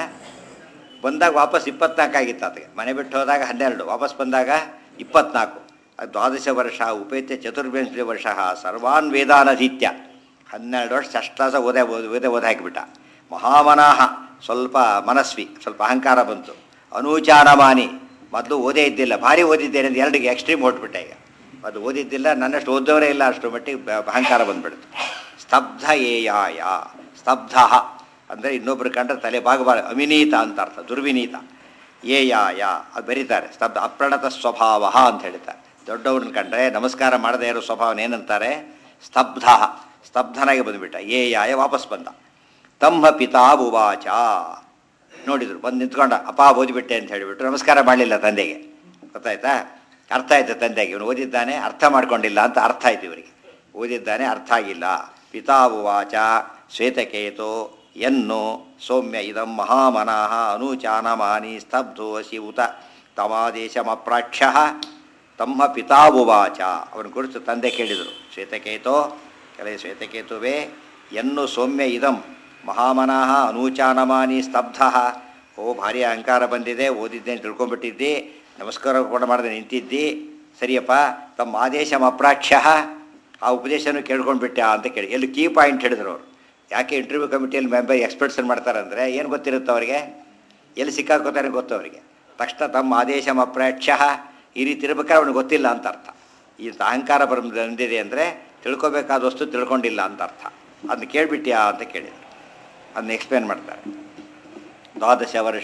ಬಂದಾಗ ವಾಪಸ್ ಇಪ್ಪತ್ನಾಲ್ಕು ಆಗಿತ್ತು ಆತಗೆ ಮನೆ ಬಿಟ್ಟು ಹೋದಾಗ ಹನ್ನೆರಡು ವಾಪಸ್ ಬಂದಾಗ ಇಪ್ಪತ್ನಾಲ್ಕು ಅದು ದ್ವಾದಶ ವರ್ಷ ಉಪೇತ್ಯ ಚತುರ್ವಿಂಶ ವರ್ಷ ಸರ್ವಾನ್ ವೇದಾನಧೀತ್ಯ ಹನ್ನೆರಡು ವರ್ಷ ಅಷ್ಟಾಸ ಓದೇ ಓದ್ ವೇದ ಓದ ಹಾಕಿಬಿಟ್ಟ ಮಹಾಮನಾಹ ಸ್ವಲ್ಪ ಮನಸ್ವಿ ಸ್ವಲ್ಪ ಅಹಂಕಾರ ಬಂತು ಅನೂಚಾನಮಾನಿ ಮೊದಲು ಓದೇ ಇದ್ದಿಲ್ಲ ಭಾರಿ ಓದಿದ್ದೇನೆ ಅಂತ ಎರಡಿಗೆ ಎಕ್ಸ್ಟ್ರೀಮ್ ಹೊಟ್ಬಿಟ್ಟೆ ಈಗ ಅದು ಓದಿದ್ದಿಲ್ಲ ನನ್ನಷ್ಟು ಓದೋರೇ ಇಲ್ಲ ಅಷ್ಟು ಮಟ್ಟಿಗೆ ಬ- ಅಹಂಕಾರ ಬಂದ್ಬಿಡ್ತು ಸ್ತಬ್ಧ ಏಯಾಯ ಸ್ತಬ್ಧ ಅಂದರೆ ಇನ್ನೊಬ್ರು ಕಂಡ್ರೆ ತಲೆ ಬಾಗಬಾರ ಅವಿನೀತ ಅಂತ ಅರ್ಥ ದುರ್ವಿನೀತ ಏಯಾಯ ಅದು ಬರೀತಾರೆ ಸ್ತಬ್ಧ ಅಪ್ರಣತ ಸ್ವಭಾವ ಅಂತ ಹೇಳ್ತಾರೆ ದೊಡ್ಡವ್ರನ್ನ ಕಂಡ್ರೆ ನಮಸ್ಕಾರ ಮಾಡದೇ ಇರೋ ಸ್ವಭಾವನ ಏನಂತಾರೆ ಸ್ತಬ್ಧ ಸ್ತಬ್ಧನಾಗಿ ಬಂದುಬಿಟ್ಟ ಏಯಾಯ ವಾಪಸ್ ಬಂದ ತಮ್ಮ ಪಿತಾ ಉವಾಚ ನೋಡಿದ್ರು ಬಂದು ನಿಂತ್ಕೊಂಡ ಅಪ್ಪ ಓದಿಬಿಟ್ಟೆ ಅಂತ ಹೇಳಿಬಿಟ್ಟು ನಮಸ್ಕಾರ ಮಾಡಲಿಲ್ಲ ತಂದೆಗೆ ಗೊತ್ತಾಯ್ತಾ ಅರ್ಥ ಆಯ್ತು ತಂದೆಗೆ ಇವನು ಓದಿದ್ದಾನೆ ಅರ್ಥ ಮಾಡ್ಕೊಂಡಿಲ್ಲ ಅಂತ ಅರ್ಥ ಆಯ್ತು ಇವರಿಗೆ ಓದಿದ್ದಾನೆ ಅರ್ಥ ಆಗಿಲ್ಲ ಪಿತಾ ಉವಾಚ ಶ್ವೇತಕೇತು ಎನ್ನು ಸೌಮ್ಯ ಇದಂ ಮಹಾಮನಃ ಅನುಚಾನಮಾನಿ ಸ್ತಬ್ಧೋ ಅಸಿ ಉತ ತಮಾದೇಶಮಪ್ರಾಕ್ಷ್ಯ ತಮ್ಮ ಪಿತಾ ಉವಾಚ ಅವನ ಕುರಿತು ತಂದೆ ಕೇಳಿದರು ಶ್ವೇತಕೇತೋ ಕೆಲ ಶ್ವೇತಕೇತುವೇ ಎನ್ನು ಸೌಮ್ಯ ಇದಂ ಮಹಾಮನಃ ಅನೂಚಾನಮಾನಿ ಸ್ತಬ್ಧ ಓ ಭಾರಿ ಅಹಂಕಾರ ಬಂದಿದೆ ಓದಿದ್ದೆ ಅಂತ ತಿಳ್ಕೊಂಡ್ಬಿಟ್ಟಿದ್ದಿ ನಮಸ್ಕಾರ ಕೂಡ ಮಾಡದೆ ನಿಂತಿದ್ದಿ ಸರಿಯಪ್ಪ ತಮ್ಮ ಆದೇಶಮ ಅಪ್ರಾಕ್ಷ್ಯ ಆ ಉಪದೇಶನೂ ಕೇಳ್ಕೊಂಡ್ಬಿಟ್ಟ ಅಂತ ಕೇಳಿ ಎಲ್ಲಿ ಕೀ ಪಾಯಿಂಟ್ ಹೇಳಿದ್ರು ಅವರು ಯಾಕೆ ಇಂಟರ್ವ್ಯೂ ಕಮಿಟಿಯಲ್ಲಿ ಮೆಂಬರ್ ಎಕ್ಸ್ಪರ್ಟ್ಸನ್ನು ಮಾಡ್ತಾರಂದರೆ ಏನು ಗೊತ್ತಿರುತ್ತೆ ಅವರಿಗೆ ಎಲ್ಲಿ ಸಿಕ್ಕಾಕೋತಾರೆ ಗೊತ್ತು ಅವರಿಗೆ ತಕ್ಷಣ ತಮ್ಮ ಆದೇಶಮ ಅಪ್ರಾಕ್ಷ್ಯ ಈ ರೀತಿ ಇರ್ಬೇಕಾದ್ರೆ ಅವ್ನಿಗೆ ಗೊತ್ತಿಲ್ಲ ಅಂತ ಅರ್ಥ ಈ ಅಹಂಕಾರ ಬರ್ ಬಂದಿದೆ ಅಂದರೆ ತಿಳ್ಕೊಬೇಕಾದ ವಸ್ತು ತಿಳ್ಕೊಂಡಿಲ್ಲ ಅಂತ ಅರ್ಥ ಅದನ್ನ ಕೇಳಿಬಿಟ್ಯಾ ಅಂತ ಕೇಳಿದ್ರು ಅದನ್ನ ಎಕ್ಸ್ಪ್ಲೇನ್ ಮಾಡ್ತಾರೆ ದ್ವಾದಶ ವರ್ಷ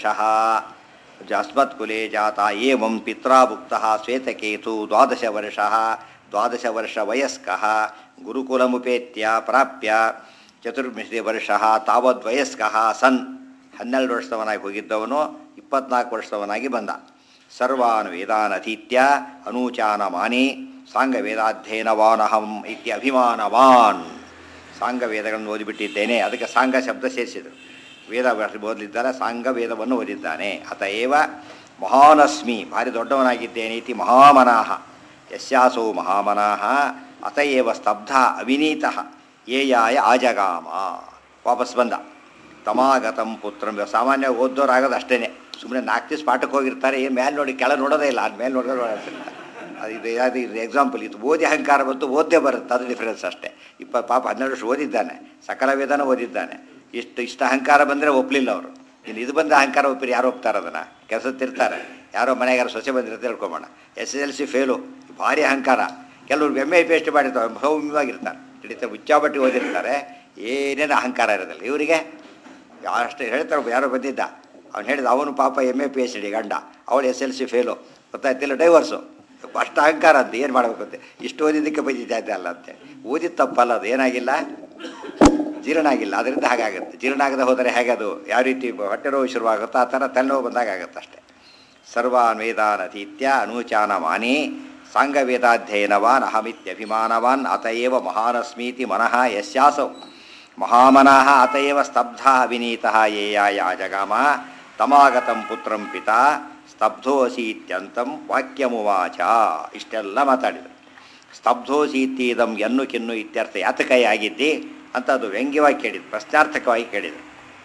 ಅಸ್ಮತ್ಕುಲೆ ಜಾತ ಏವಂ ಪಿತ್ರಾಭುಕ್ತ ಶ್ವೇತಕೇತು ದ್ವಾದಶ ವರ್ಷ ದ್ವಾದಶ ವರ್ಷ ವಯಸ್ಕ ಗುರುಕುಲಮುಪೇತ್ಯ ಪ್ರಾಪ್ಯ ಚತುರ್ವಿಂಶತಿ ವರ್ಷ ತಾವದ್ವಯಸ್ಕ ಸನ್ ಹನ್ನೆರಡು ವರ್ಷದವನಾಗಿ ಹೋಗಿದ್ದವನು ಇಪ್ಪತ್ನಾಲ್ಕು ವರ್ಷದವನಾಗಿ ಬಂದ ಸರ್ವಾನ್ ವೇದಾನ್ ಅಧೀತ್ಯ ಅನೂಚಾನ ಮಾನಿ ಸಾಂಗ ವೇದಾಧ್ಯಯನವಾನಹಂ ಇತ್ಯ ಅಭಿಮಾನವಾನ್ ಸಾಂಗ ವೇದಗಳನ್ನು ಓದಿಬಿಟ್ಟಿದ್ದೇನೆ ಅದಕ್ಕೆ ಸಾಂಗ ಶಬ್ದ ಸೇರಿಸಿದರು ವೇದ ಓದಲಿದ್ದಾರೆ ಸಾಂಗ ವೇದವನ್ನು ಓದಿದ್ದಾನೆ ಅತಏವ ಮಹಾನಸ್ಮಿ ಭಾರಿ ದೊಡ್ಡವನಾಗಿದ್ದೇನೆ ಇತಿ ಮಹಾಮನಾಹ ಯಸ್ಯಾಸೋ ಮಹಾಮನಃ ಅತಯೇವ ಸ್ತಬ್ಧ ಅವಿನೀತಃ ಏಯಾಯ ಆಜಗಾಮ ವಾಪಸ್ ಬಂದ ತಮಾಗತಂ ಪುತ್ರಂ ಸಾಮಾನ್ಯ ಓದೋರಾಗೋದು ಅಷ್ಟೇ ಸುಮ್ಮನೆ ನಾಲ್ಕು ದಿವಸ ಪಾಠಕ್ಕೆ ಹೋಗಿರ್ತಾರೆ ಏನು ಮೇಲೆ ನೋಡಿ ಕೆಳಗೆ ನೋಡೋದೇ ಇಲ್ಲ ಅದು ಮೇಲೆ ನೋಡೋದು ಅದು ಇದು ಅದು ಇದು ಎಕ್ಸಾಂಪಲ್ ಇದು ಓದಿ ಅಹಂಕಾರ ಬಂತು ಓದೇ ಬರುತ್ತೆ ಅದು ಡಿಫ್ರೆನ್ಸ್ ಅಷ್ಟೇ ಇಪ್ಪ ಪಾಪ ಹನ್ನೆರಡು ವರ್ಷ ಓದಿದ್ದಾನೆ ಸಕಲ ವೇದನ ಓದಿದ್ದಾನೆ ಇಷ್ಟು ಇಷ್ಟು ಅಹಂಕಾರ ಬಂದರೆ ಒಪ್ಪಲಿಲ್ಲ ಅವರು ಇನ್ನು ಇದು ಬಂದ ಅಹಂಕಾರ ಒಪ್ಪಿರಿ ಯಾರು ಒಪ್ತಾರೆ ಅದನ್ನು ಕೆಲಸ ತಿರ್ತಾರೆ ಯಾರೋ ಮನೆಗೆ ಯಾರೋ ಸೊಸೆ ಬಂದಿರುತ್ತೆ ತಿಳ್ಕೊಬೋಣ S S L C fail ಭಾರಿ ಅಹಂಕಾರ ಕೆಲವ್ರು ಎಮ್ ಎ ಪಿ ಎಷ್ಟು ಮಾಡಿರ್ತಾರೆ ಸೌಮ್ಯವಾಗಿರ್ತಾರೆ ಹಿಡಿತ ಹುಚ್ಚಾಬಟ್ಟಿ ಓದಿರ್ತಾರೆ ಏನೇನು ಅಹಂಕಾರ ಇರೋದಿಲ್ಲ ಇವರಿಗೆ ಅಷ್ಟು ಹೇಳ್ತಾರೆ ಒಬ್ಬ ಯಾರೋ ಬಂದಿದ್ದ ಅವ್ನು ಹೇಳಿದ ಅವನು ಪಾಪ M A P H D ಗಂಡ ಅವಳು ಎಸ್ ಎಲ್ ಸಿ ಫೇಲು ಗೊತ್ತಾಯ್ತಿಲ್ಲ ಡೈವರ್ಸು ಅಷ್ಟು ಅಹಂಕಾರ ಅಂತ ಏನು ಮಾಡಬೇಕು ಅಂತ ಇಷ್ಟು ಓದಿದ್ದಕ್ಕೆ ಬಂದಿದ್ದೆ ಅಲ್ಲ ಅಂತೆ ಓದಿದ ತಪ್ಪಲ್ಲ ಅದು ಏನಾಗಿಲ್ಲ ಜೀರ್ಣ ಆಗಿಲ್ಲ ಅದರಿಂದ ಹಾಗಾಗುತ್ತೆ ಜೀರ್ಣ ಆಗದೆ ಹೋದರೆ ಹೇಗೆ ಅದು ಯಾವ ರೀತಿ ಹೊಟ್ಟೆ ನೋವು ಶುರುವಾಗುತ್ತೋ ಆ ಥರ ತಲೆನೋವು ಬಂದಾಗ ಆಗುತ್ತೆ ಅಷ್ಟೇ ಸರ್ವಾನ್ ವೇದಾನತೀತ್ಯ ಅನೂಚಾನ ಮಾನಿ ಸಾಂಗವೇದಾಧ್ಯಯನವಾನ್ ಅಹಮಿತ್ಯಭಿಮಾನವಾನ್ ಅತಯೇವ ಮಹಾನಸ್ಮೀತಿ ಮನಃ ಯಸ್ಯಾಸೌ ಮಹಾಮನಃ ಅತಯೇವ ಸ್ತಬ್ಧ ಅವಿನೀತಃ ಯೇಯಾಯ ಜಗಾಮ ತಮಾಗತಂ ಪುತ್ರಂ ಪಿತಾ ಸ್ತಬ್ಧೋಸಿ ಇತ್ಯಂತಂ ವಾಕ್ಯಮುವಾಚ ಇಷ್ಟೆಲ್ಲ ಮಾತಾಡಿದರು ಸ್ತಬ್ಧೋಸಿ ಇತ್ತೀದಂ ಎನ್ನು ಕಿನ್ನು ಇತ್ಯರ್ಥ ಯಾತಕೈ ಆಗಿದ್ದಿ ಅಂತ ಅದು ವ್ಯಂಗ್ಯವಾಗಿ ಕೇಳಿದ್ರು ಪ್ರಶ್ನಾರ್ಥಕವಾಗಿ ಕೇಳಿದರು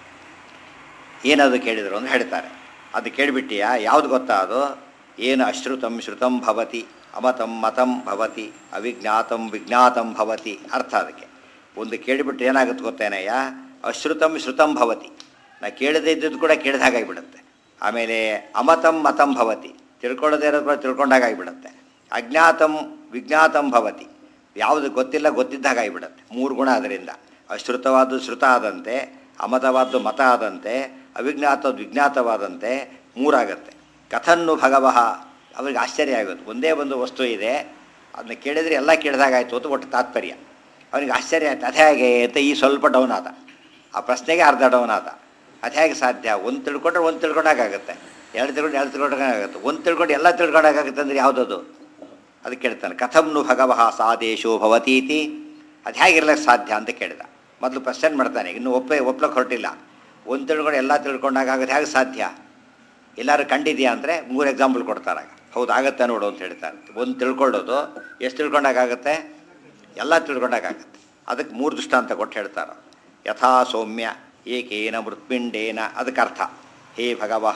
ಏನದು ಕೇಳಿದರು ಅಂತ ಹೇಳ್ತಾರೆ ಅದು ಕೇಳಿಬಿಟ್ಟಿಯಾ ಯಾವುದು ಗೊತ್ತಾ ಅದು ಏನು ಅಶ್ರುತಂ ಶ್ರುತಂ ಭವತಿ ಅಮತಂ ಮತಂ ಭವತಿ ಅವಿಜ್ಞಾತಂ ವಿಜ್ಞಾತಂ ಭವತಿ ಅರ್ಥ ಅದಕ್ಕೆ ಒಂದು ಕೇಳಿಬಿಟ್ಟು ಏನಾಗುತ್ತೆ ಗೊತ್ತೇನಯ್ಯ ಅಶ್ರುತಂ ಶ್ರುತಂ ಭವತಿ ನಾ ಕೇಳದೇ ಇದ್ದದ್ದು ಕೂಡ ಕೇಳಿದ ಹಾಗಾಗಿಬಿಡುತ್ತೆ ಆಮೇಲೆ ಅಮತಂ ಮತಂ ಭವತಿ ತಿಳ್ಕೊಳ್ಳೋದೇ ಇರೋದು ಕೂಡ ತಿಳ್ಕೊಂಡಾಗಿಬಿಡುತ್ತೆ ಅಜ್ಞಾತಂ ವಿಜ್ಞಾತಂ ಭವತಿ ಯಾವುದು ಗೊತ್ತಿಲ್ಲ ಗೊತ್ತಿದ್ದ ಹಾಗಾಗಿಬಿಡುತ್ತೆ ಮೂರು ಗುಣ ಅದರಿಂದ ಅಶ್ರುತವಾದ್ದು ಶ್ರುತ ಆದಂತೆ ಅಮತವಾದ್ದು ಮತ ಆದಂತೆ ಅವಿಜ್ಞಾತದ್ದು ವಿಜ್ಞಾತವಾದಂತೆ ಮೂರಾಗತ್ತೆ ಕಥನ್ನು ಭಗವಃ ಅವರಿಗೆ ಆಶ್ಚರ್ಯ ಆಗುತ್ತೆ ಒಂದೇ ಒಂದು ವಸ್ತು ಇದೆ ಅದನ್ನ ಕೇಳಿದರೆ ಎಲ್ಲ ಕೇಳಿದಾಗಾಯ್ತು ಅಂತ ಒಟ್ಟು ತಾತ್ಪರ್ಯ ಅವನಿಗೆ ಆಶ್ಚರ್ಯ ಆಯ್ತು ಅದು ಹೇಗೆ ಅಂತ ಈ ಸ್ವಲ್ಪ ಡೌನ್ ಆದ ಆ ಪ್ರಶ್ನೆಗೆ ಅರ್ಧ ಡೌನ್ ಆದ ಅದು ಹೇಗೆ ಸಾಧ್ಯ ಒಂದು ತಿಳ್ಕೊಂಡ್ರೆ ಒಂದು ತಿಳ್ಕೊಂಡಾಗುತ್ತೆ ಎರಡು ತಿಳ್ಕೊಂಡು ಎರಡು ತಿಳ್ಕೊಂಡಾಗುತ್ತೆ ಒಂದು ತಿಳ್ಕೊಂಡು ಎಲ್ಲ ತಿಳ್ಕೊಂಡಾಗುತ್ತೆ ಅಂದರೆ ಯಾವುದದು ಅದು ಕೇಳ್ತಾನೆ ಕಥಂನು ಭಗವಃ ಸಾದೇಶೋ ಭವತೀತಿ ಅದು ಹೇಗಿರ್ಲಿಕ್ಕೆ ಸಾಧ್ಯ ಅಂತ ಕೇಳಿದ ಮೊದಲು ಕ್ವಶನ್ ಮಾಡ್ತಾನೆ ಇನ್ನು ಒಪ್ಪೆ ಒಪ್ಲಕ್ಕೆ ಹೊರಟಿಲ್ಲ ಒಂದು ತಿಳ್ಕೊಂಡು ಎಲ್ಲ ತಿಳ್ಕೊಂಡಾಗುತ್ತೆ ಹೇಗೆ ಸಾಧ್ಯ ಎಲ್ಲರೂ ಕಂಡಿದ್ಯಾ ಅಂದರೆ ಮೂರು ಎಕ್ಸಾಂಪಲ್ ಕೊಡ್ತಾರೆ ಹೌದು ಆಗತ್ತೆ ನೋಡು ಅಂತ ಹೇಳ್ತಾರೆ ಒಂದು ತಿಳ್ಕೊಳ್ಳೋದು ಎಷ್ಟು ತಿಳ್ಕೊಂಡಾಗುತ್ತೆ ಎಲ್ಲ ತಿಳ್ಕೊಂಡಾಗುತ್ತೆ ಅದಕ್ಕೆ ಮೂರು ದೃಷ್ಟಾಂತ ಕೊಟ್ಟು ಹೇಳ್ತಾರೆ ಯಥಾ ಸೌಮ್ಯ ಏಕೇನ ಮೃತ್ಪಿಂಡೇನ ಅದಕ್ಕೆ ಅರ್ಥ ಹೇ ಭಗವಃ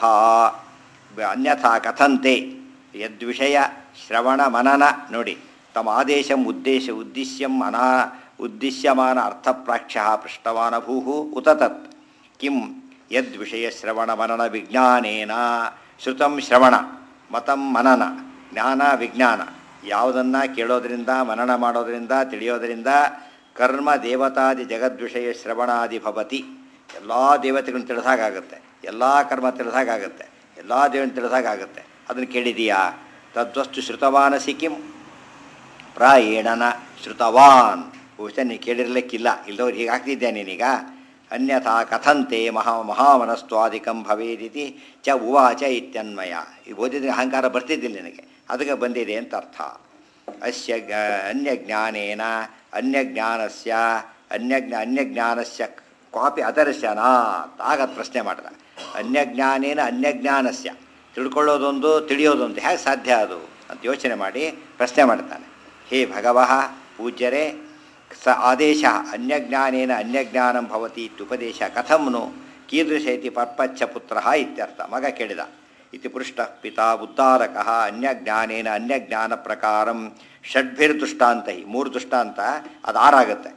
ಅನ್ಯಥಾ ಕಥಂತೆ ಯದ್ವಿಷಯ ಶ್ರವಣ ಮನನ ನೋಡಿ ತಮ್ಮ ಆದೇಶಂ ಉದ್ದೇಶ ಉದ್ದೇಶ್ಯಂ ಅನಾ ಉದ್ದೇಶ್ಯಮಾನ ಅರ್ಥಪ್ರಾಕ್ಷ್ಯ ಪೃಷ್ಟವಾನ ಭೂ ಉತ ತತ್ ಕಿಂ ಯದ್ವಿಷಯ ಶ್ರವಣ ಮನನ ವಿಜ್ಞಾನೇನ ಶ್ರುತಂ ಶ್ರವಣ ಮತಂ ಮನನ ಜ್ಞಾನ ವಿಜ್ಞಾನ ಯಾವುದನ್ನು ಕೇಳೋದ್ರಿಂದ ಮನನ ಮಾಡೋದರಿಂದ ತಿಳಿಯೋದರಿಂದ ಕರ್ಮ ದೇವತಾದಿ ಜಗದ್ವಿಷಯ ಶ್ರವಣಾದಿ ಭವತಿ ಎಲ್ಲ ದೇವತೆಗಳನ್ನ ತಿಳಿದಾಗುತ್ತೆ ಎಲ್ಲ ಕರ್ಮ ತಿಳಿದಾಗುತ್ತೆ ಎಲ್ಲ ದೇವನ ತಿಳಿದಾಗುತ್ತೆ ಅದನ್ನು ಕೇಳಿದೀಯಾ ತದ್ವಸ್ತು ಶ್ರುತವಾನಸಿ ಕಿಂ ಪ್ರಾಯೇಣನ ಶ್ರುತವಾನ್ ಬಹುಶಃ ನೀನು ಕೇಳಿರ್ಲಿಕ್ಕಿಲ್ಲ ಇಲ್ಲದವ್ರು ಹೀಗೆ ಆಗ್ತಿದ್ದೆ ನೀನೀಗ ಅನ್ಯಥಾ ಕಥಂತೆ ಮಹಾ ಮಹಾಮನಸ್ತ್ವಾದಿಕಂ ಭವೇದಿತಿ ಚ ಉವಾಚ ಇತ್ಯನ್ಮಯ ಈ ಓದಿದ್ರೆ ಅಹಂಕಾರ ಬರ್ತಿದ್ದಿಲ್ಲ ನಿನಗೆ ಅದಕ್ಕೆ ಬಂದಿದೆ ಅಂತ ಅರ್ಥ ಅಸ್ಯ ಗ- ಅನ್ಯಜ್ಞಾನೇನ ಅನ್ಯಜ್ಞಾನಸ್ಯ ಅನ್ಯಜ್ಞ ಅನ್ಯಜ್ಞಾನಸ್ಯ ಕ್ವಾಪಿ ಅದರ್ಶನ ಆಗ ಪ್ರಶ್ನೆ ಮಾಡಿದ ಅನ್ಯಜ್ಞಾನೇನ ಅನ್ಯಜ್ಞಾನಸ್ಯ ತಿಳ್ಕೊಳ್ಳೋದೊಂದು ತಿಳಿಯೋದೊಂದು ಹೇಗೆ ಸಾಧ್ಯ ಅದು ಅಂತ ಯೋಚನೆ ಮಾಡಿ ಪ್ರಶ್ನೆ ಮಾಡ್ತಾನೆ ಹೇ ಭಗವಃ ಪೂಜ್ಯರೇ ಸ ಆದೇಶ ಅನ್ಯಜ್ಞಾನೇನ ಅನ್ಯಜ್ಞಾನಂ ಭವತಿ ಇತ್ಯುಪದೇಶ ಕಥಂನು ಕೀದೃಶ ಇತಿ ಪರ್ಪಚ್ಚ ಪುತ್ರ ಇತ್ಯರ್ಥ ಮಗ ಕೇಳಿದ ಇತಿ ಪೃಷ್ಟ ಪಿತಾ ಉದ್ದಾರಕ ಅನ್ಯಜ್ಞಾನೇನ ಅನ್ಯಜ್ಞಾನ ಪ್ರಕಾರಂ ಷಡ್ಭಿರ್ದೃಷ್ಟಾಂತೈ ಮೂರು ದೃಷ್ಟಾಂತ ಅದು ಆರಾಗುತ್ತೆ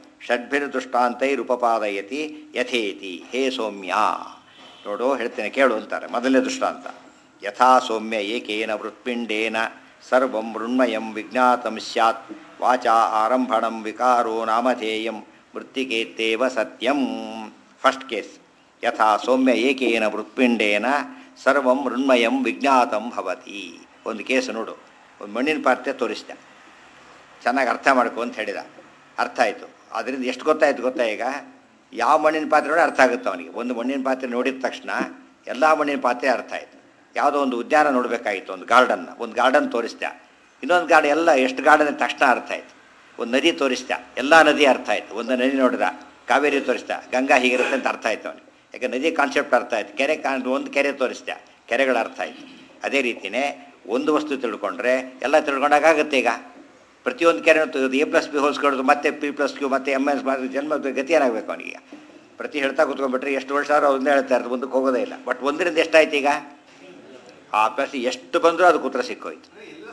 ಷಡ್ಭಿರ್ದೃಷ್ಟಾಂತೈರುಪಪಾದಯತಿ ಯಥೇತಿ ಹೇ ಸೌಮ್ಯ ನೋಡು ಹೇಳ್ತೇನೆ ಕೇಳು ಅಂತಾರೆ ಮೊದಲನೇ ದೃಷ್ಟಾಂತ ಯಥಾ ಸೌಮ್ಯ ಏಕೇನ ವೃತ್ಪಿಂಡೇನ ಸರ್ವಂ ಮೃಣ್ಮಯಂ ವಿಜ್ಞಾತಂ ಸ್ಯಾತ್ ವಾಚಾ ಆರಂಭಣಂ ವಿಕಾರೋ ನಾಮಧೇಯಂ ಮೃತ್ತಿಕೇತ್ತೇವ ಸತ್ಯಂ ಫಸ್ಟ್ ಕೇಸ್ ಯಥಾ ಸೌಮ್ಯ ಏಕೇನ ವೃತ್ಪಿಂಡೇನ ಸರ್ವಂ ಮೃಣ್ಮಯಂ ವಿಜ್ಞಾತಂ ಭವತಿ ಒಂದು ಕೇಸು ನೋಡು ಒಂದು ಮಣ್ಣಿನ ಪಾತ್ರೆ ತೋರಿಸಿದೆ ಚೆನ್ನಾಗಿ ಅರ್ಥ ಮಾಡ್ಕೊ ಅಂತ ಹೇಳಿದ ಅರ್ಥ ಆಯಿತು ಅದರಿಂದ ಎಷ್ಟು ಗೊತ್ತಾಯ್ತು ಗೊತ್ತಾ ಈಗ ಯಾವ ಮಣ್ಣಿನ ಪಾತ್ರೆ ನೋಡಿ ಅರ್ಥ ಆಗುತ್ತೆ ಅವನಿಗೆ ಒಂದು ಮಣ್ಣಿನ ಪಾತ್ರೆ ನೋಡಿದ ತಕ್ಷಣ ಎಲ್ಲ ಮಣ್ಣಿನ ಪಾತ್ರೆ ಅರ್ಥ ಆಯಿತು ಯಾವುದೋ ಒಂದು ಉದ್ಯಾನ ನೋಡಬೇಕಾಗಿತ್ತು ಒಂದು ಗಾರ್ಡನ್ನ ಒಂದು ಗಾರ್ಡನ್ ತೋರಿಸ್ದೆ ಇನ್ನೊಂದು ಗಾರ್ಡನ್ ಎಲ್ಲ ಎಷ್ಟು ಗಾರ್ಡನ್ ತಕ್ಷಣ ಅರ್ಥ ಆಯಿತು ಒಂದು ನದಿ ತೋರಿಸ್ದೆ ಎಲ್ಲ ನದಿ ಅರ್ಥ ಆಯಿತು ಒಂದು ನದಿ ನೋಡಿದ ಕಾವೇರಿ ತೋರಿಸ್ದೆ ಗಂಗಾ ಹೀಗಿರುತ್ತೆ ಅಂತ ಅರ್ಥ ಆಯ್ತು ಅವನಿಗೆ ಯಾಕೆ ನದಿ ಕಾನ್ಸೆಪ್ಟ್ ಅರ್ಥ ಆಯ್ತು ಕೆರೆ ಕಾನ್ ಒಂದು ಕೆರೆ ತೋರಿಸ್ದೆ ಕೆರೆಗಳ ಅರ್ಥ ಆಯಿತು ಅದೇ ರೀತಿಯೇ ಒಂದು ವಸ್ತು ತಿಳ್ಕೊಂಡ್ರೆ ಎಲ್ಲ ತಿಳ್ಕೊಂಡಾಗುತ್ತೆ ಈಗ ಪ್ರತಿಯೊಂದು ಕೆರೆ ಎ ಪ್ಲಸ್ ಬಿ ಹೋಲ್ಸ್ಕೊಳ್ಳೋದು ಮತ್ತೆ ಪಿ ಪ್ಲಸ್ ಕ್ಯೂ ಮತ್ತೆ ಎಮ್ ಎಸ್ ಮಾಡಿ ಜನ್ಮ ಗತಿ ಏನಾಗಬೇಕು ಅವನಿಗೆ ಪ್ರತಿ ಹೇಳ್ತಾ ಕೂತ್ಕೊಂಡ್ಬಿಟ್ರೆ ಎಷ್ಟು ವರ್ಷ ಆದ್ರೂ ಒಂದೇ ಹೇಳ್ತಾ ಇರ್ತದೆ ಮುಂದಕ್ಕೆ ಹೋಗೋದೇ ಇಲ್ಲ ಬಟ್ ಒಂದರಿಂದ ಎಷ್ಟಾಯ್ತು ಈಗ ಆ ಪ್ರಶ್ನೆ ಎಷ್ಟು ಬಂದರೂ ಅದಕ್ಕೆ ಉತ್ತರ ಸಿಕ್ಕೋಯ್ತು